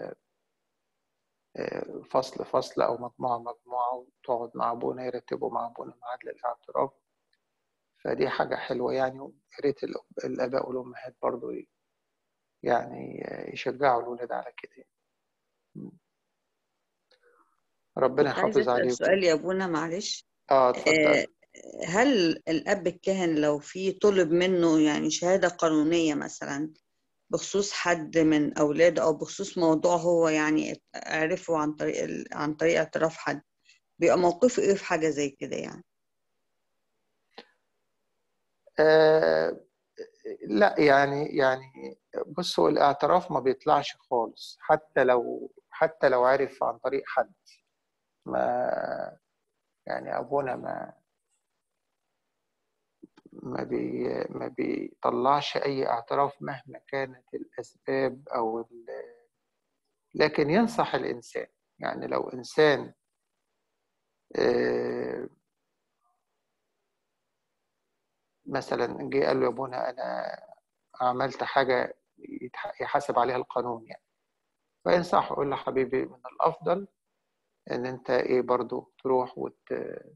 فصل فصل او مجموعه مجموعه وتقعد مع ابونا يرتبوا مع ابونا ميعاد للاعتراف فدي حاجة حلوة يعني ويا ريت الآباء والأمهات برضو يعني يشجعوا الولاد على كده ربنا يحافظ عليكم سؤال يا أبونا معلش اه اتفضل هل الأب الكاهن لو في طلب منه يعني شهادة قانونية مثلا بخصوص حد من أولاده أو بخصوص موضوع هو يعني عرفه عن طريق عن طريق اعتراف حد بيبقى موقفه إيه في حاجة زي كده يعني؟ آه لا يعني يعني بصوا الاعتراف ما بيطلعش خالص حتى لو حتى لو عرف عن طريق حد ما يعني ابونا ما ما بي ما بيطلعش اي اعتراف مهما كانت الاسباب او لكن ينصح الانسان يعني لو انسان آه مثلا جه قال له يا ابونا انا عملت حاجه يحاسب عليها القانون يعني فينصحه يقول له حبيبي من الافضل ان انت ايه برضو تروح وت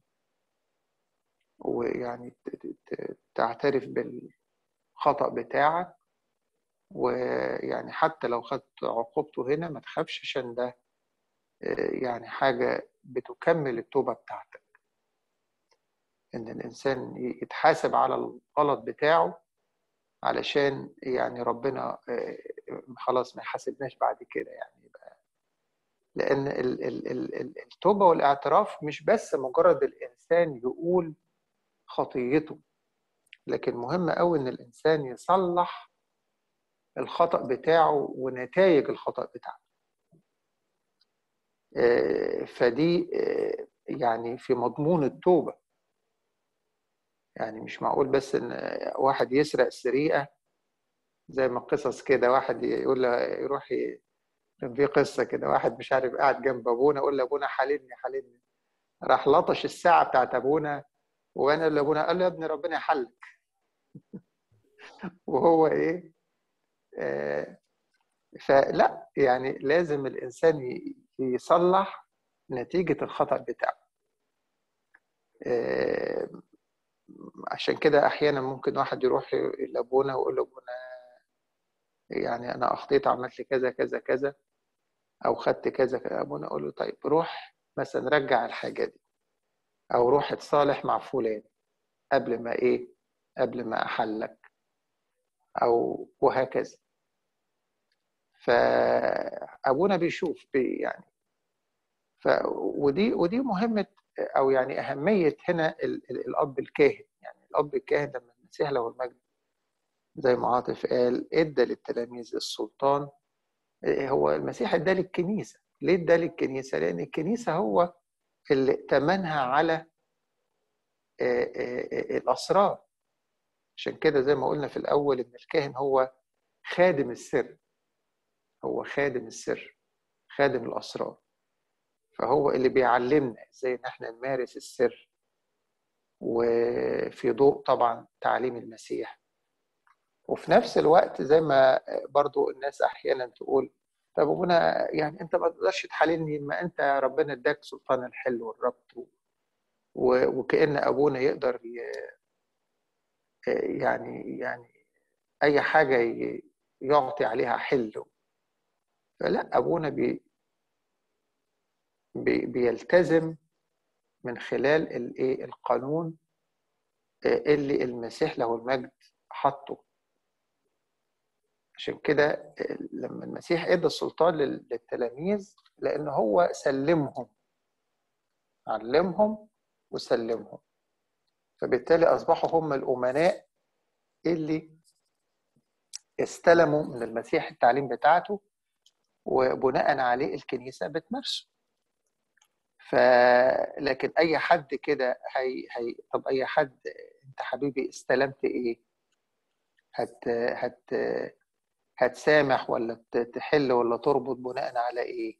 ويعني تعترف بالخطأ بتاعك ويعني حتى لو خدت عقوبته هنا ما تخافش عشان ده يعني حاجة بتكمل التوبة بتاعتك ان الانسان يتحاسب على الغلط بتاعه علشان يعني ربنا خلاص ما يحاسبناش بعد كده يعني يبقى لان التوبه والاعتراف مش بس مجرد الانسان يقول خطيته لكن مهم قوي ان الانسان يصلح الخطا بتاعه ونتائج الخطا بتاعه فدي يعني في مضمون التوبه يعني مش معقول بس ان واحد يسرق سرقه زي ما قصص كده واحد يقول له يروح ي... في قصه كده واحد مش عارف قاعد جنب ابونا يقول لابونا حاللني حاللني راح لطش الساعه بتاعت ابونا وانا اللي ابونا قال له يا ابني ربنا يحلك وهو ايه آه فلا يعني لازم الانسان ي- يصلح نتيجه الخطا بتاعه آه عشان كده احيانا ممكن واحد يروح لابونا ويقول له ابونا يعني انا اخطيت عملت لي كذا كذا كذا او خدت كذا كذا ابونا اقول له طيب روح مثلا رجع الحاجه دي او روح اتصالح مع فلان قبل ما ايه قبل ما احلك او وهكذا فابونا بيشوف بي يعني ف ودي ودي مهمه او يعني اهميه هنا ال- ال- الاب الكاهن يعني الاب الكاهن لما المسيح له المجد زي ما عاطف قال ادى للتلاميذ السلطان هو المسيح ادى للكنيسه ليه ادى للكنيسه لان الكنيسه هو اللي ائتمنها على آه، آه، آه، الاسرار عشان كده زي ما قلنا في الاول ان الكاهن هو خادم السر هو خادم السر خادم الاسرار فهو اللي بيعلمنا ازاي ان احنا نمارس السر وفي ضوء طبعا تعليم المسيح وفي نفس الوقت زي ما برضو الناس احيانا تقول طب ابونا يعني انت ما تقدرش تحللني ما انت ربنا اداك سلطان الحل والربط و- و- وكأن ابونا يقدر ي- يعني يعني اي حاجه ي- يعطي عليها حل فلا ابونا بي بي بيلتزم من خلال الايه القانون اللي المسيح له المجد حطه عشان كده لما المسيح ادى السلطان لل- للتلاميذ لان هو سلمهم علمهم وسلمهم فبالتالي اصبحوا هم الامناء اللي استلموا من المسيح التعليم بتاعته وبناء عليه الكنيسه بتمارسه ف لكن اي حد كده هي... هي طب اي حد انت حبيبي استلمت ايه هت هت هتسامح ولا ت- تحل ولا تربط بناء على ايه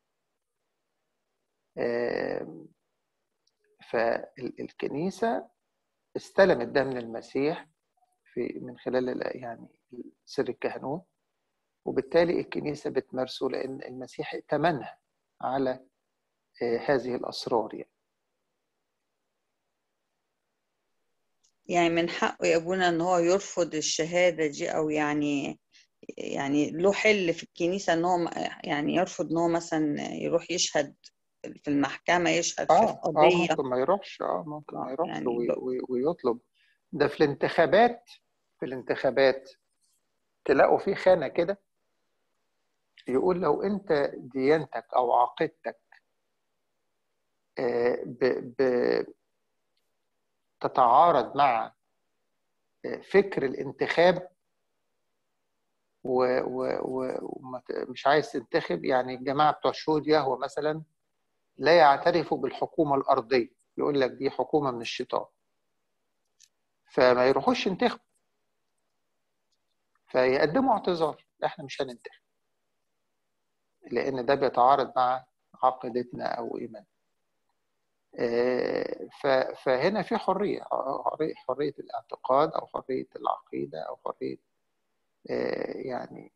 آم، فالكنيسه استلمت ده من المسيح في من خلال ال- يعني سر الكهنوت وبالتالي الكنيسه بتمارسه لان المسيح ائتمنها على آه، هذه الاسرار يعني يعني من حقه يا ابونا ان هو يرفض الشهادة دي او يعني يعني له حل في الكنيسة ان هو م- يعني يرفض ان هو مثلا يروح يشهد في المحكمة يشهد في اه اه القضية ممكن ما يروحش اه ممكن ما آه، يروحش يعني وي- ب- وي- ويطلب ده في الانتخابات في الانتخابات تلاقوا في خانة كده يقول لو انت ديانتك او عقيدتك آه، ب- ب- تتعارض مع آه، فكر الانتخاب و- و- و- وما ت- مش عايز تنتخب يعني الجماعة بتوع شهود يهوه مثلا لا يعترفوا بالحكومة الأرضية يقول لك دي حكومة من الشيطان فما يروحوش ينتخبوا فيقدموا اعتذار احنا مش هننتخب لأن ده بيتعارض مع عقيدتنا أو إيماننا آه، ف- فهنا في حرية حرية حرية الاعتقاد أو حرية العقيدة أو حرية آه، يعني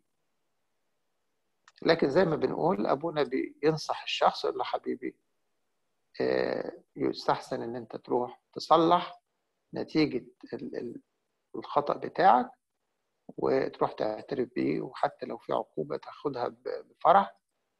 لكن زي ما بنقول أبونا بينصح الشخص يقول له حبيبي آه، يستحسن إن أنت تروح تصلح نتيجة ال- ال- الخطأ بتاعك وتروح تعترف بيه وحتى لو في عقوبة تاخدها ب- بفرح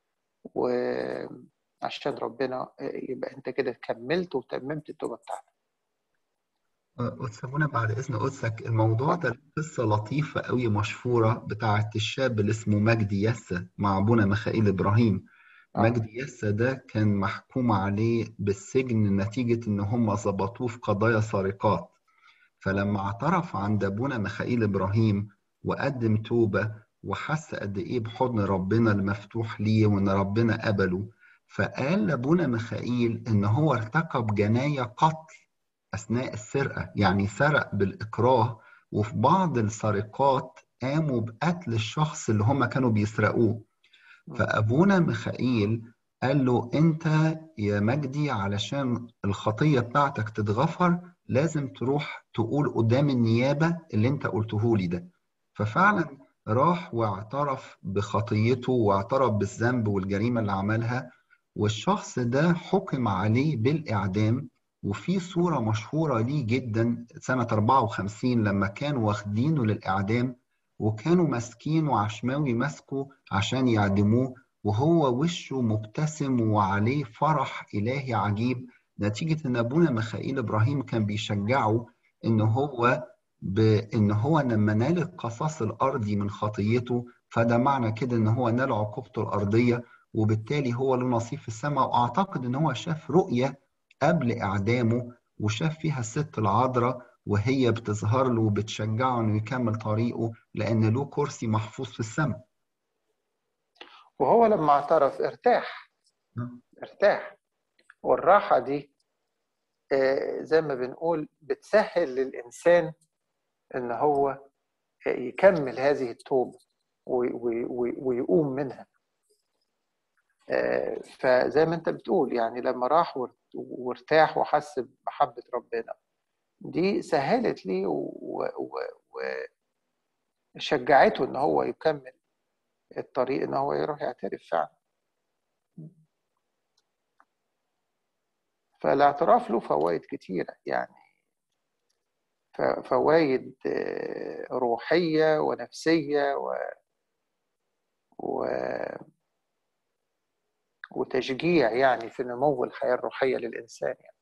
وعشان ربنا يبقى أنت كده كملت وتممت التوبة بتاعتك قدس أبونا بعد إذن قدسك الموضوع ده قصة لطيفة قوي مشهورة بتاعة الشاب اللي اسمه مجدي يسا مع أبونا ميخائيل إبراهيم آه. مجدي يسا ده كان محكوم عليه بالسجن نتيجة إن هم ظبطوه في قضايا سرقات فلما اعترف عند أبونا ميخائيل إبراهيم وقدم توبة وحس قد إيه بحضن ربنا المفتوح ليه وإن ربنا قبله فقال لأبونا ميخائيل إن هو ارتكب جناية قتل أثناء السرقة يعني سرق بالإكراه وفي بعض السرقات قاموا بقتل الشخص اللي هم كانوا بيسرقوه فأبونا ميخائيل قال له أنت يا مجدي علشان الخطية بتاعتك تتغفر لازم تروح تقول قدام النيابة اللي انت قلته لي ده ففعلا راح واعترف بخطيته واعترف بالذنب والجريمة اللي عملها والشخص ده حكم عليه بالإعدام وفي صورة مشهورة ليه جدا سنة 54 لما كانوا واخدينه للإعدام وكانوا ماسكين وعشماوي ماسكه عشان يعدموه وهو وشه مبتسم وعليه فرح إلهي عجيب نتيجة إن أبونا ميخائيل إبراهيم كان بيشجعه إن هو بإن هو لما نال القصاص الأرضي من خطيته فده معنى كده إن هو نال عقوبته الأرضية وبالتالي هو له نصيب في السماء وأعتقد إن هو شاف رؤية قبل إعدامه وشاف فيها الست العذراء وهي بتظهر له وبتشجعه إنه يكمل طريقه لأن له كرسي محفوظ في السماء. وهو لما اعترف ارتاح ارتاح والراحة دي زي ما بنقول بتسهل للإنسان إن هو يكمل هذه التوبة ويقوم منها فزي ما أنت بتقول يعني لما راح وارتاح وحس بمحبة ربنا دي سهلت ليه وشجعته إن هو يكمل الطريق إن هو يروح يعترف فعلا فالاعتراف له فوائد كتيرة يعني فوائد روحية ونفسية و... و... وتشجيع يعني في نمو الحياة الروحية للإنسان يعني.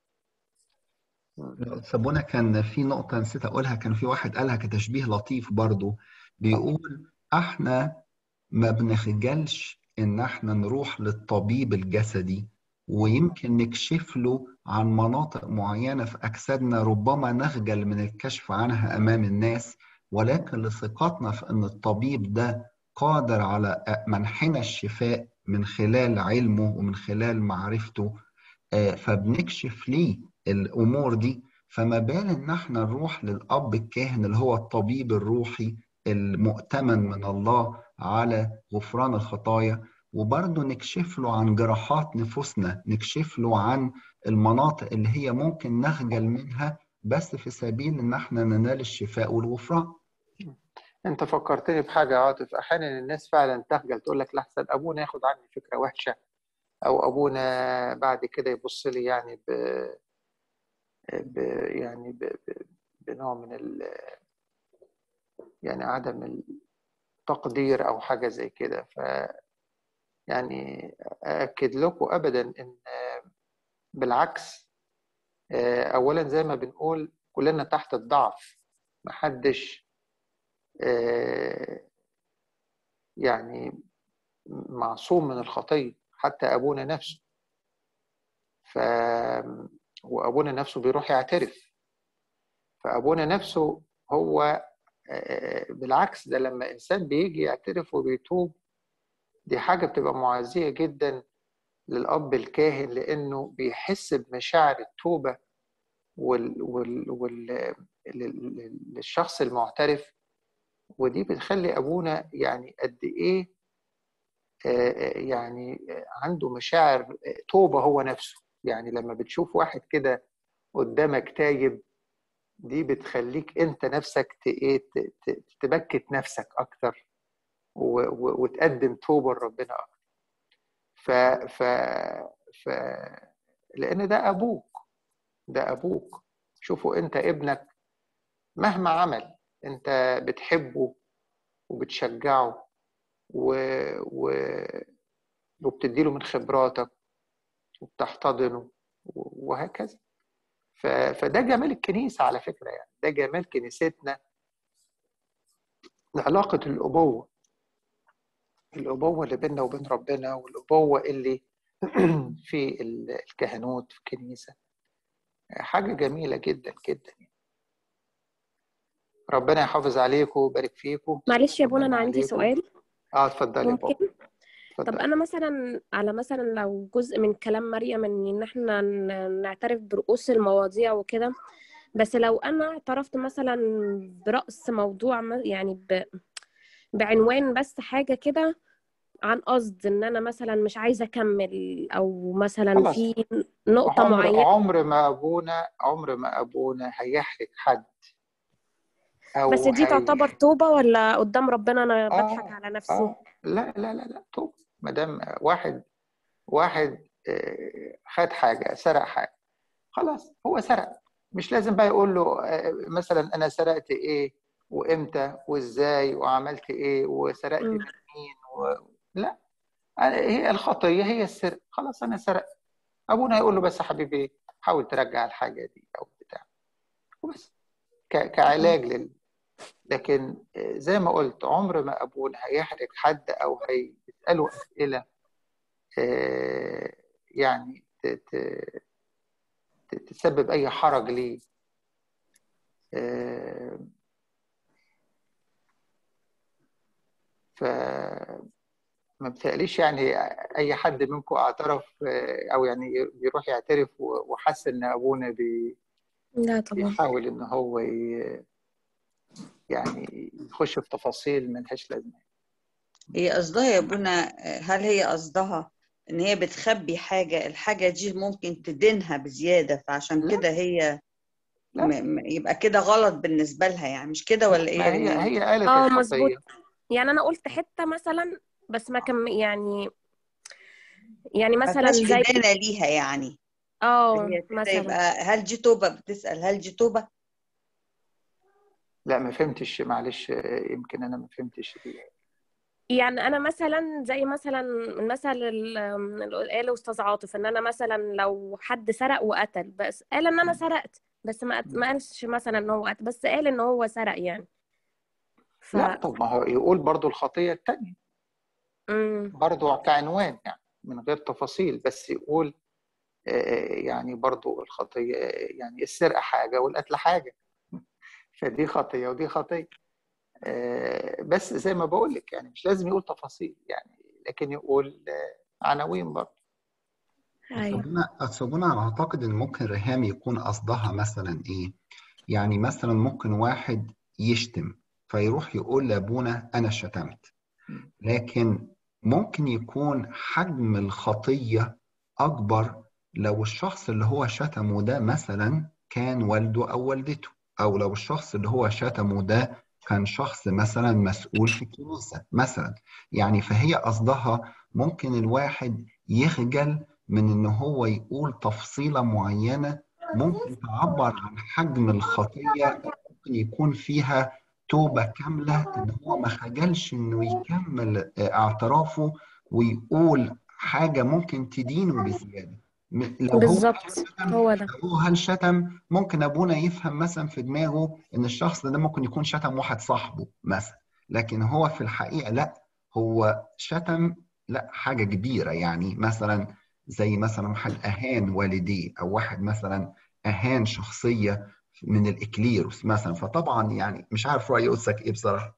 سابونا كان في نقطة نسيت أقولها كان في واحد قالها كتشبيه لطيف برضو بيقول احنا ما بنخجلش ان احنا نروح للطبيب الجسدي ويمكن نكشف له عن مناطق معينة في أجسادنا ربما نخجل من الكشف عنها أمام الناس ولكن لثقتنا في أن الطبيب ده قادر على منحنا الشفاء من خلال علمه ومن خلال معرفته فبنكشف ليه الأمور دي فما بال إن احنا نروح للأب الكاهن اللي هو الطبيب الروحي المؤتمن من الله على غفران الخطايا وبرضه نكشف له عن جراحات نفوسنا نكشف له عن المناطق اللي هي ممكن نخجل منها بس في سبيل ان احنا ننال الشفاء والغفران انت فكرتني بحاجه عاطف احيانا الناس فعلا تخجل تقول لك لحسن ابونا ياخد عني فكره وحشه او ابونا بعد كده يبص لي يعني ب, ب... يعني ب... ب... بنوع من ال... يعني عدم التقدير او حاجه زي كده ف يعني أأكد لكم أبدا إن بالعكس أولا زي ما بنقول كلنا تحت الضعف محدش يعني معصوم من الخطية حتى أبونا نفسه ف وأبونا نفسه بيروح يعترف فأبونا نفسه هو بالعكس ده لما إنسان بيجي يعترف وبيتوب دي حاجة بتبقى معزية جدا للأب الكاهن لأنه بيحس بمشاعر التوبة وال... وال... وال... للشخص المعترف ودي بتخلي أبونا يعني قد إيه يعني عنده مشاعر توبة هو نفسه يعني لما بتشوف واحد كده قدامك تايب دي بتخليك انت نفسك تبكت نفسك اكتر وتقدم توبه لربنا اكتر ف ف ف لان ده ابوك ده ابوك شوفوا انت ابنك مهما عمل انت بتحبه وبتشجعه و... و... وبتديله من خبراتك وبتحتضنه وهكذا ف... فده جمال الكنيسة على فكرة يعني ده جمال كنيستنا علاقة الأبوة الأبوة اللي بيننا وبين ربنا والأبوة اللي في الكهنوت في الكنيسة حاجة جميلة جدا جدا ربنا يحافظ عليكم ويبارك فيكم معلش يا بونا انا عندي سؤال اه اتفضلي يا ممكن طب انا مثلا على مثلا لو جزء من كلام مريم ان ان احنا نعترف برؤوس المواضيع وكده بس لو انا اعترفت مثلا برأس موضوع يعني ب... بعنوان بس حاجة كده عن قصد ان انا مثلا مش عايزه اكمل او مثلا خلاص في نقطه عمر معينه عمر ما ابونا عمر ما ابونا هيحرج حد بس او دي هي تعتبر توبه ولا قدام ربنا انا بضحك اه على نفسي اه لا لا لا لا توب ما دام واحد واحد آه، خد حاجه سرق حاجه خلاص هو سرق مش لازم بقى يقول له آه، مثلا انا سرقت ايه وامتى وازاي وعملت ايه وسرقت من مم. مين و... لا هي الخطيه هي السرقه خلاص انا سرقت ابونا يقول له بس يا حبيبي حاول ترجع الحاجه دي او بتاع وبس ك... كعلاج لل... لكن آه، زي ما قلت عمر ما ابونا هيحرج حد او هيساله اسئله آه، يعني ت... ت... ت- تسبب اي حرج ليه آه، ف ما بتقليش يعني اي حد منكم اعترف آه، او يعني بيروح يعترف و- وحس ان ابونا بي- لا طبعا بيحاول ان هو ي- يعني يخش في تفاصيل ملهاش لازمه هي قصدها يا بنا هل هي قصدها ان هي بتخبي حاجة الحاجة دي ممكن تدينها بزيادة فعشان لا كده هي لا م... م... يبقى كده غلط بالنسبة لها يعني مش كده ولا ايه ما يا هي ريهام؟ هي قالت اه مظبوط الخطيه يعني انا قلت حته مثلا بس ما كم يعني يعني ما مثلا فيهاش زي إدانة ليها يعني اه هي كده مثلا يبقى هل دي توبة بتسأل هل دي توبة؟ لا ما فهمتش معلش آه، يمكن انا ما فهمتش دي يعني انا مثلا زي مثلا المثل ال- اللي قاله استاذ عاطف ان انا مثلا لو حد سرق وقتل بس قال ان انا سرقت بس ما قت- ما قالش مثلا ان هو قتل بس قال ان هو سرق يعني ف لا طب ما هو يقول برضو الخطيه التانيه مم. برضو كعنوان يعني من غير تفاصيل بس يقول آه، يعني برضو الخطيه آه، يعني السرقه حاجه والقتل حاجه فدي خطيه ودي خطيه آه، بس زي ما بقول لك يعني مش لازم يقول تفاصيل يعني لكن يقول آه، عناوين برضه ايوه أصابونا أصابونا أنا أعتقد إن ممكن ريهام يكون قصدها مثلا إيه؟ يعني مثلا ممكن واحد يشتم فيروح يقول لأبونا أنا شتمت لكن ممكن يكون حجم الخطية أكبر لو الشخص اللي هو شتمه ده مثلا كان والده أو والدته أو لو الشخص اللي هو شتمه ده كان شخص مثلا مسؤول في الكنيسة مثلا يعني فهي قصدها ممكن الواحد يخجل من إن هو يقول تفصيلة معينة ممكن تعبر عن حجم الخطية ممكن يكون فيها توبة كاملة إن هو ما خجلش إنه يكمل اعترافه ويقول حاجة ممكن تدينه بزيادة م- لو هو بالظبط شتم هو ده لو هو هل شتم ممكن أبونا يفهم مثلا في دماغه إن الشخص ده ممكن يكون شتم واحد صاحبه مثلا لكن هو في الحقيقة لا هو شتم لا حاجة كبيرة يعني مثلا زي مثلا واحد أهان والديه أو واحد مثلا أهان شخصية من الإكليروس مثلا فطبعا يعني مش عارف رأي أسك إيه بصراحة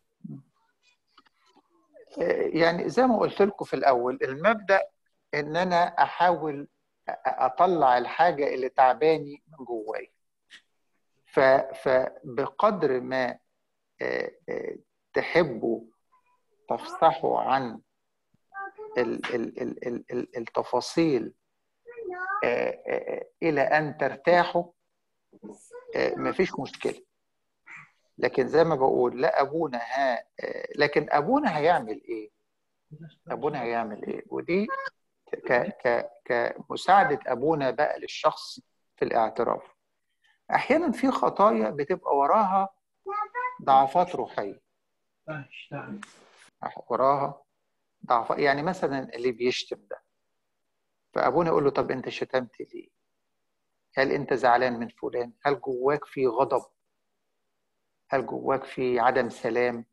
آه، يعني زي ما قلت لكم في الأول المبدأ إن أنا أحاول أ- أطلع الحاجة اللي تعباني من جواي ف- فبقدر ما آه، آه، تحبوا تفصحوا عن ال- ال- ال- ال- ال- التفاصيل آه، آه، إلى أن ترتاحوا آه، مفيش مشكلة لكن زي ما بقول لا أبونا ها آه، لكن أبونا هيعمل إيه؟ أبونا هيعمل إيه؟ ودي ك ك كمساعدة أبونا بقى للشخص في الاعتراف أحيانا في خطايا بتبقى وراها ضعفات روحية وراها ضعفات يعني مثلا اللي بيشتم ده فأبونا يقول له طب أنت شتمت ليه؟ هل أنت زعلان من فلان؟ هل جواك في غضب؟ هل جواك في عدم سلام؟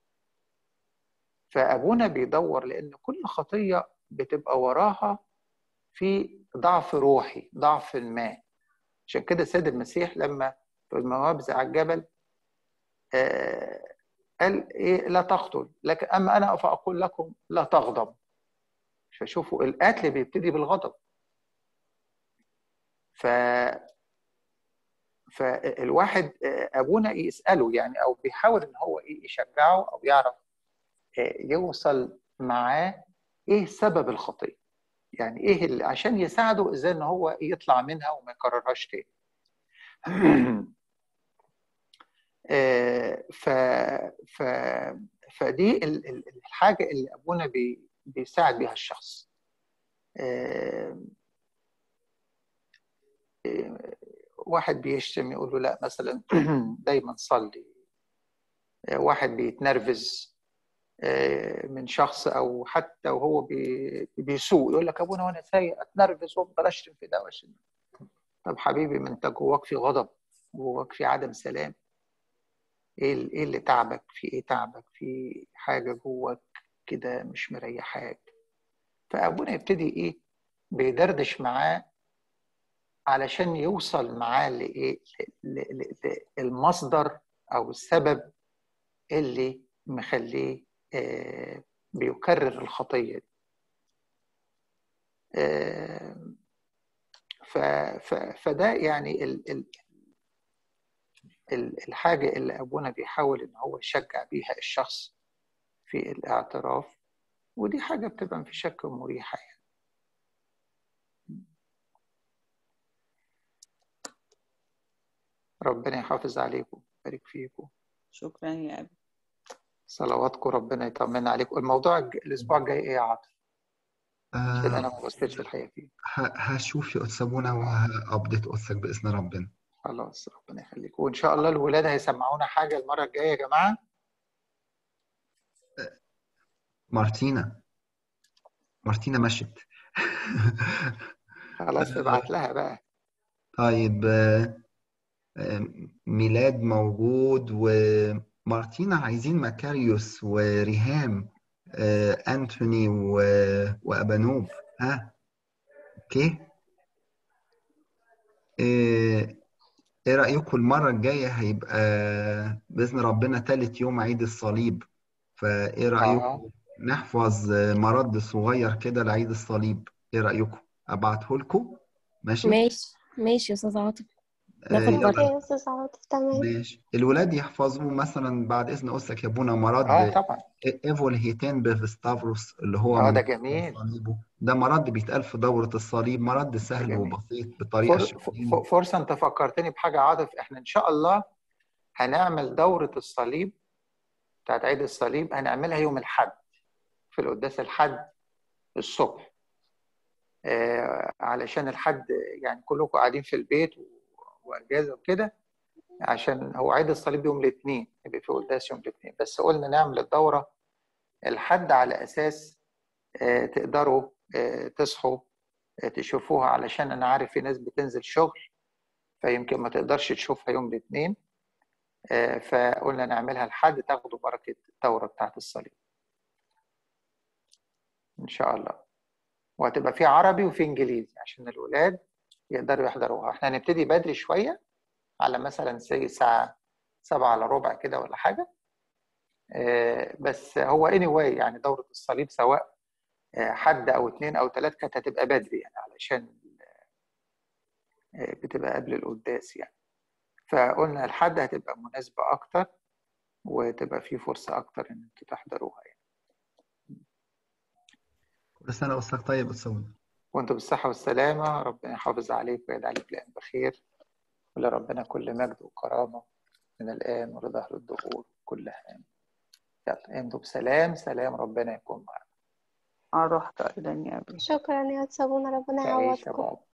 فأبونا بيدور لأن كل خطية بتبقى وراها في ضعف روحي ضعف ما عشان كده السيد المسيح لما في الموابز على الجبل آه قال إيه لا تقتل لكن أما أنا فأقول لكم لا تغضب فشوفوا القتل بيبتدي بالغضب ف فالواحد آه، ابونا يساله يعني او بيحاول ان هو ايه يشجعه او يعرف آه، يوصل معاه ايه سبب الخطيه يعني ايه اللي عشان يساعده ازاي ان هو يطلع منها وما يكررهاش تاني آه، ف ف فدي ال- ال- الحاجه اللي ابونا بي بيساعد بيها الشخص آه، آه، واحد بيشتم يقول له لا مثلا دايما صلي آه، واحد بيتنرفز آه، من شخص او حتى وهو بي- بيسوق يقول لك ابونا وانا سايق اتنرفز وافضل اشتم في ده واشتم طب حبيبي ما انت جواك في غضب جواك في عدم سلام ايه ال- ايه اللي تعبك في ايه تعبك في حاجه جواك كده مش مريحاك فابونا يبتدي ايه بيدردش معاه علشان يوصل معاه لايه ل- ل- ل- المصدر او السبب اللي مخليه آه، بيكرر الخطيه دي آه، ف ف فده يعني ال ال ال- الحاجه اللي ابونا بيحاول ان هو يشجع بيها الشخص في الاعتراف ودي حاجه بتبقى في شك مريحه يعني ربنا يحافظ عليكم يبارك فيكم شكرا يا أبي صلواتكم ربنا يطمن عليكم الموضوع الج- الاسبوع الجاي ايه يا عاطف عشان انا آه ما بصيتش الحقيقه فيه ه- هشوف يا أستاذ بونا وهأبديت أستاذ بإذن ربنا خلاص ربنا يخليكم وان شاء الله الولاد هيسمعونا حاجه المره الجايه يا جماعه مارتينا مارتينا مشت خلاص ابعت لها بقى طيب آه، آه، ميلاد موجود ومارتينا عايزين مكاريوس وريهام آه، أنتوني و- وأبانوب ها أوكي آه، إيه رأيكم المرة الجاية هيبقى بإذن ربنا تالت يوم عيد الصليب فإيه اه رأيكم نحفظ آه، مرد صغير كده لعيد الصليب إيه رأيكم أبعته لكم ماشي ماشي ماشي يا استاذ عاطف آه، ناخد يلا بركة اوكي يا استاذ عاطف تمام ماشي الولاد يحفظوا مثلا بعد اذن قصك يا ابونا مرض اه طبعا ايفول هيتين بفستافروس اللي هو اه من ده خلال جميل صليبه ده مرض بيتقال في دورة الصليب مرض ده سهل جميل وبسيط بطريقة فر... ف... شكلين ف- فرصه انت فكرتني بحاجه عاطف احنا ان شاء الله هنعمل دوره الصليب بتاعت عيد الصليب هنعملها يوم الحد في القداس الحد الصبح آه علشان الحد يعني كلكم قاعدين في البيت و... واجازه وكده عشان هو عيد الصليب يوم الاثنين يبقى في قداس يوم الاثنين بس قلنا نعمل الدوره الحد على اساس آه تقدروا آه تصحوا آه تشوفوها علشان انا عارف في ناس بتنزل شغل فيمكن ما تقدرش تشوفها يوم الاثنين آه فقلنا نعملها الحد تاخدوا بركه الدوره بتاعت الصليب ان شاء الله وهتبقى في عربي وفي انجليزي عشان الولاد يقدروا يحضروها احنا هنبتدي بدري شويه على مثلا زي الساعه سبعة على ربع كده ولا حاجه آه، بس هو anyway يعني دوره الصليب سواء آه، حد او اتنين او تلات كانت هتبقى بدري يعني علشان آه، بتبقى قبل القداس يعني فقلنا الحد هتبقى مناسبه اكتر وتبقى في فرصه اكتر ان انتوا تحضروها يعني كل سنة وأستاذ طيب أستاذ بونا. وانتم بالصحه والسلامه ربنا يحافظ عليك ويجعلك لأن بخير ولربنا كل مجد وكرامه من الان ولظهر الدهور كلها آمين. يلا انتم بسلام سلام ربنا يكون معاكم أنا رحت أيضا يا أبي شكرا يا استاذ ربنا تعيش يا يعوضكم بابا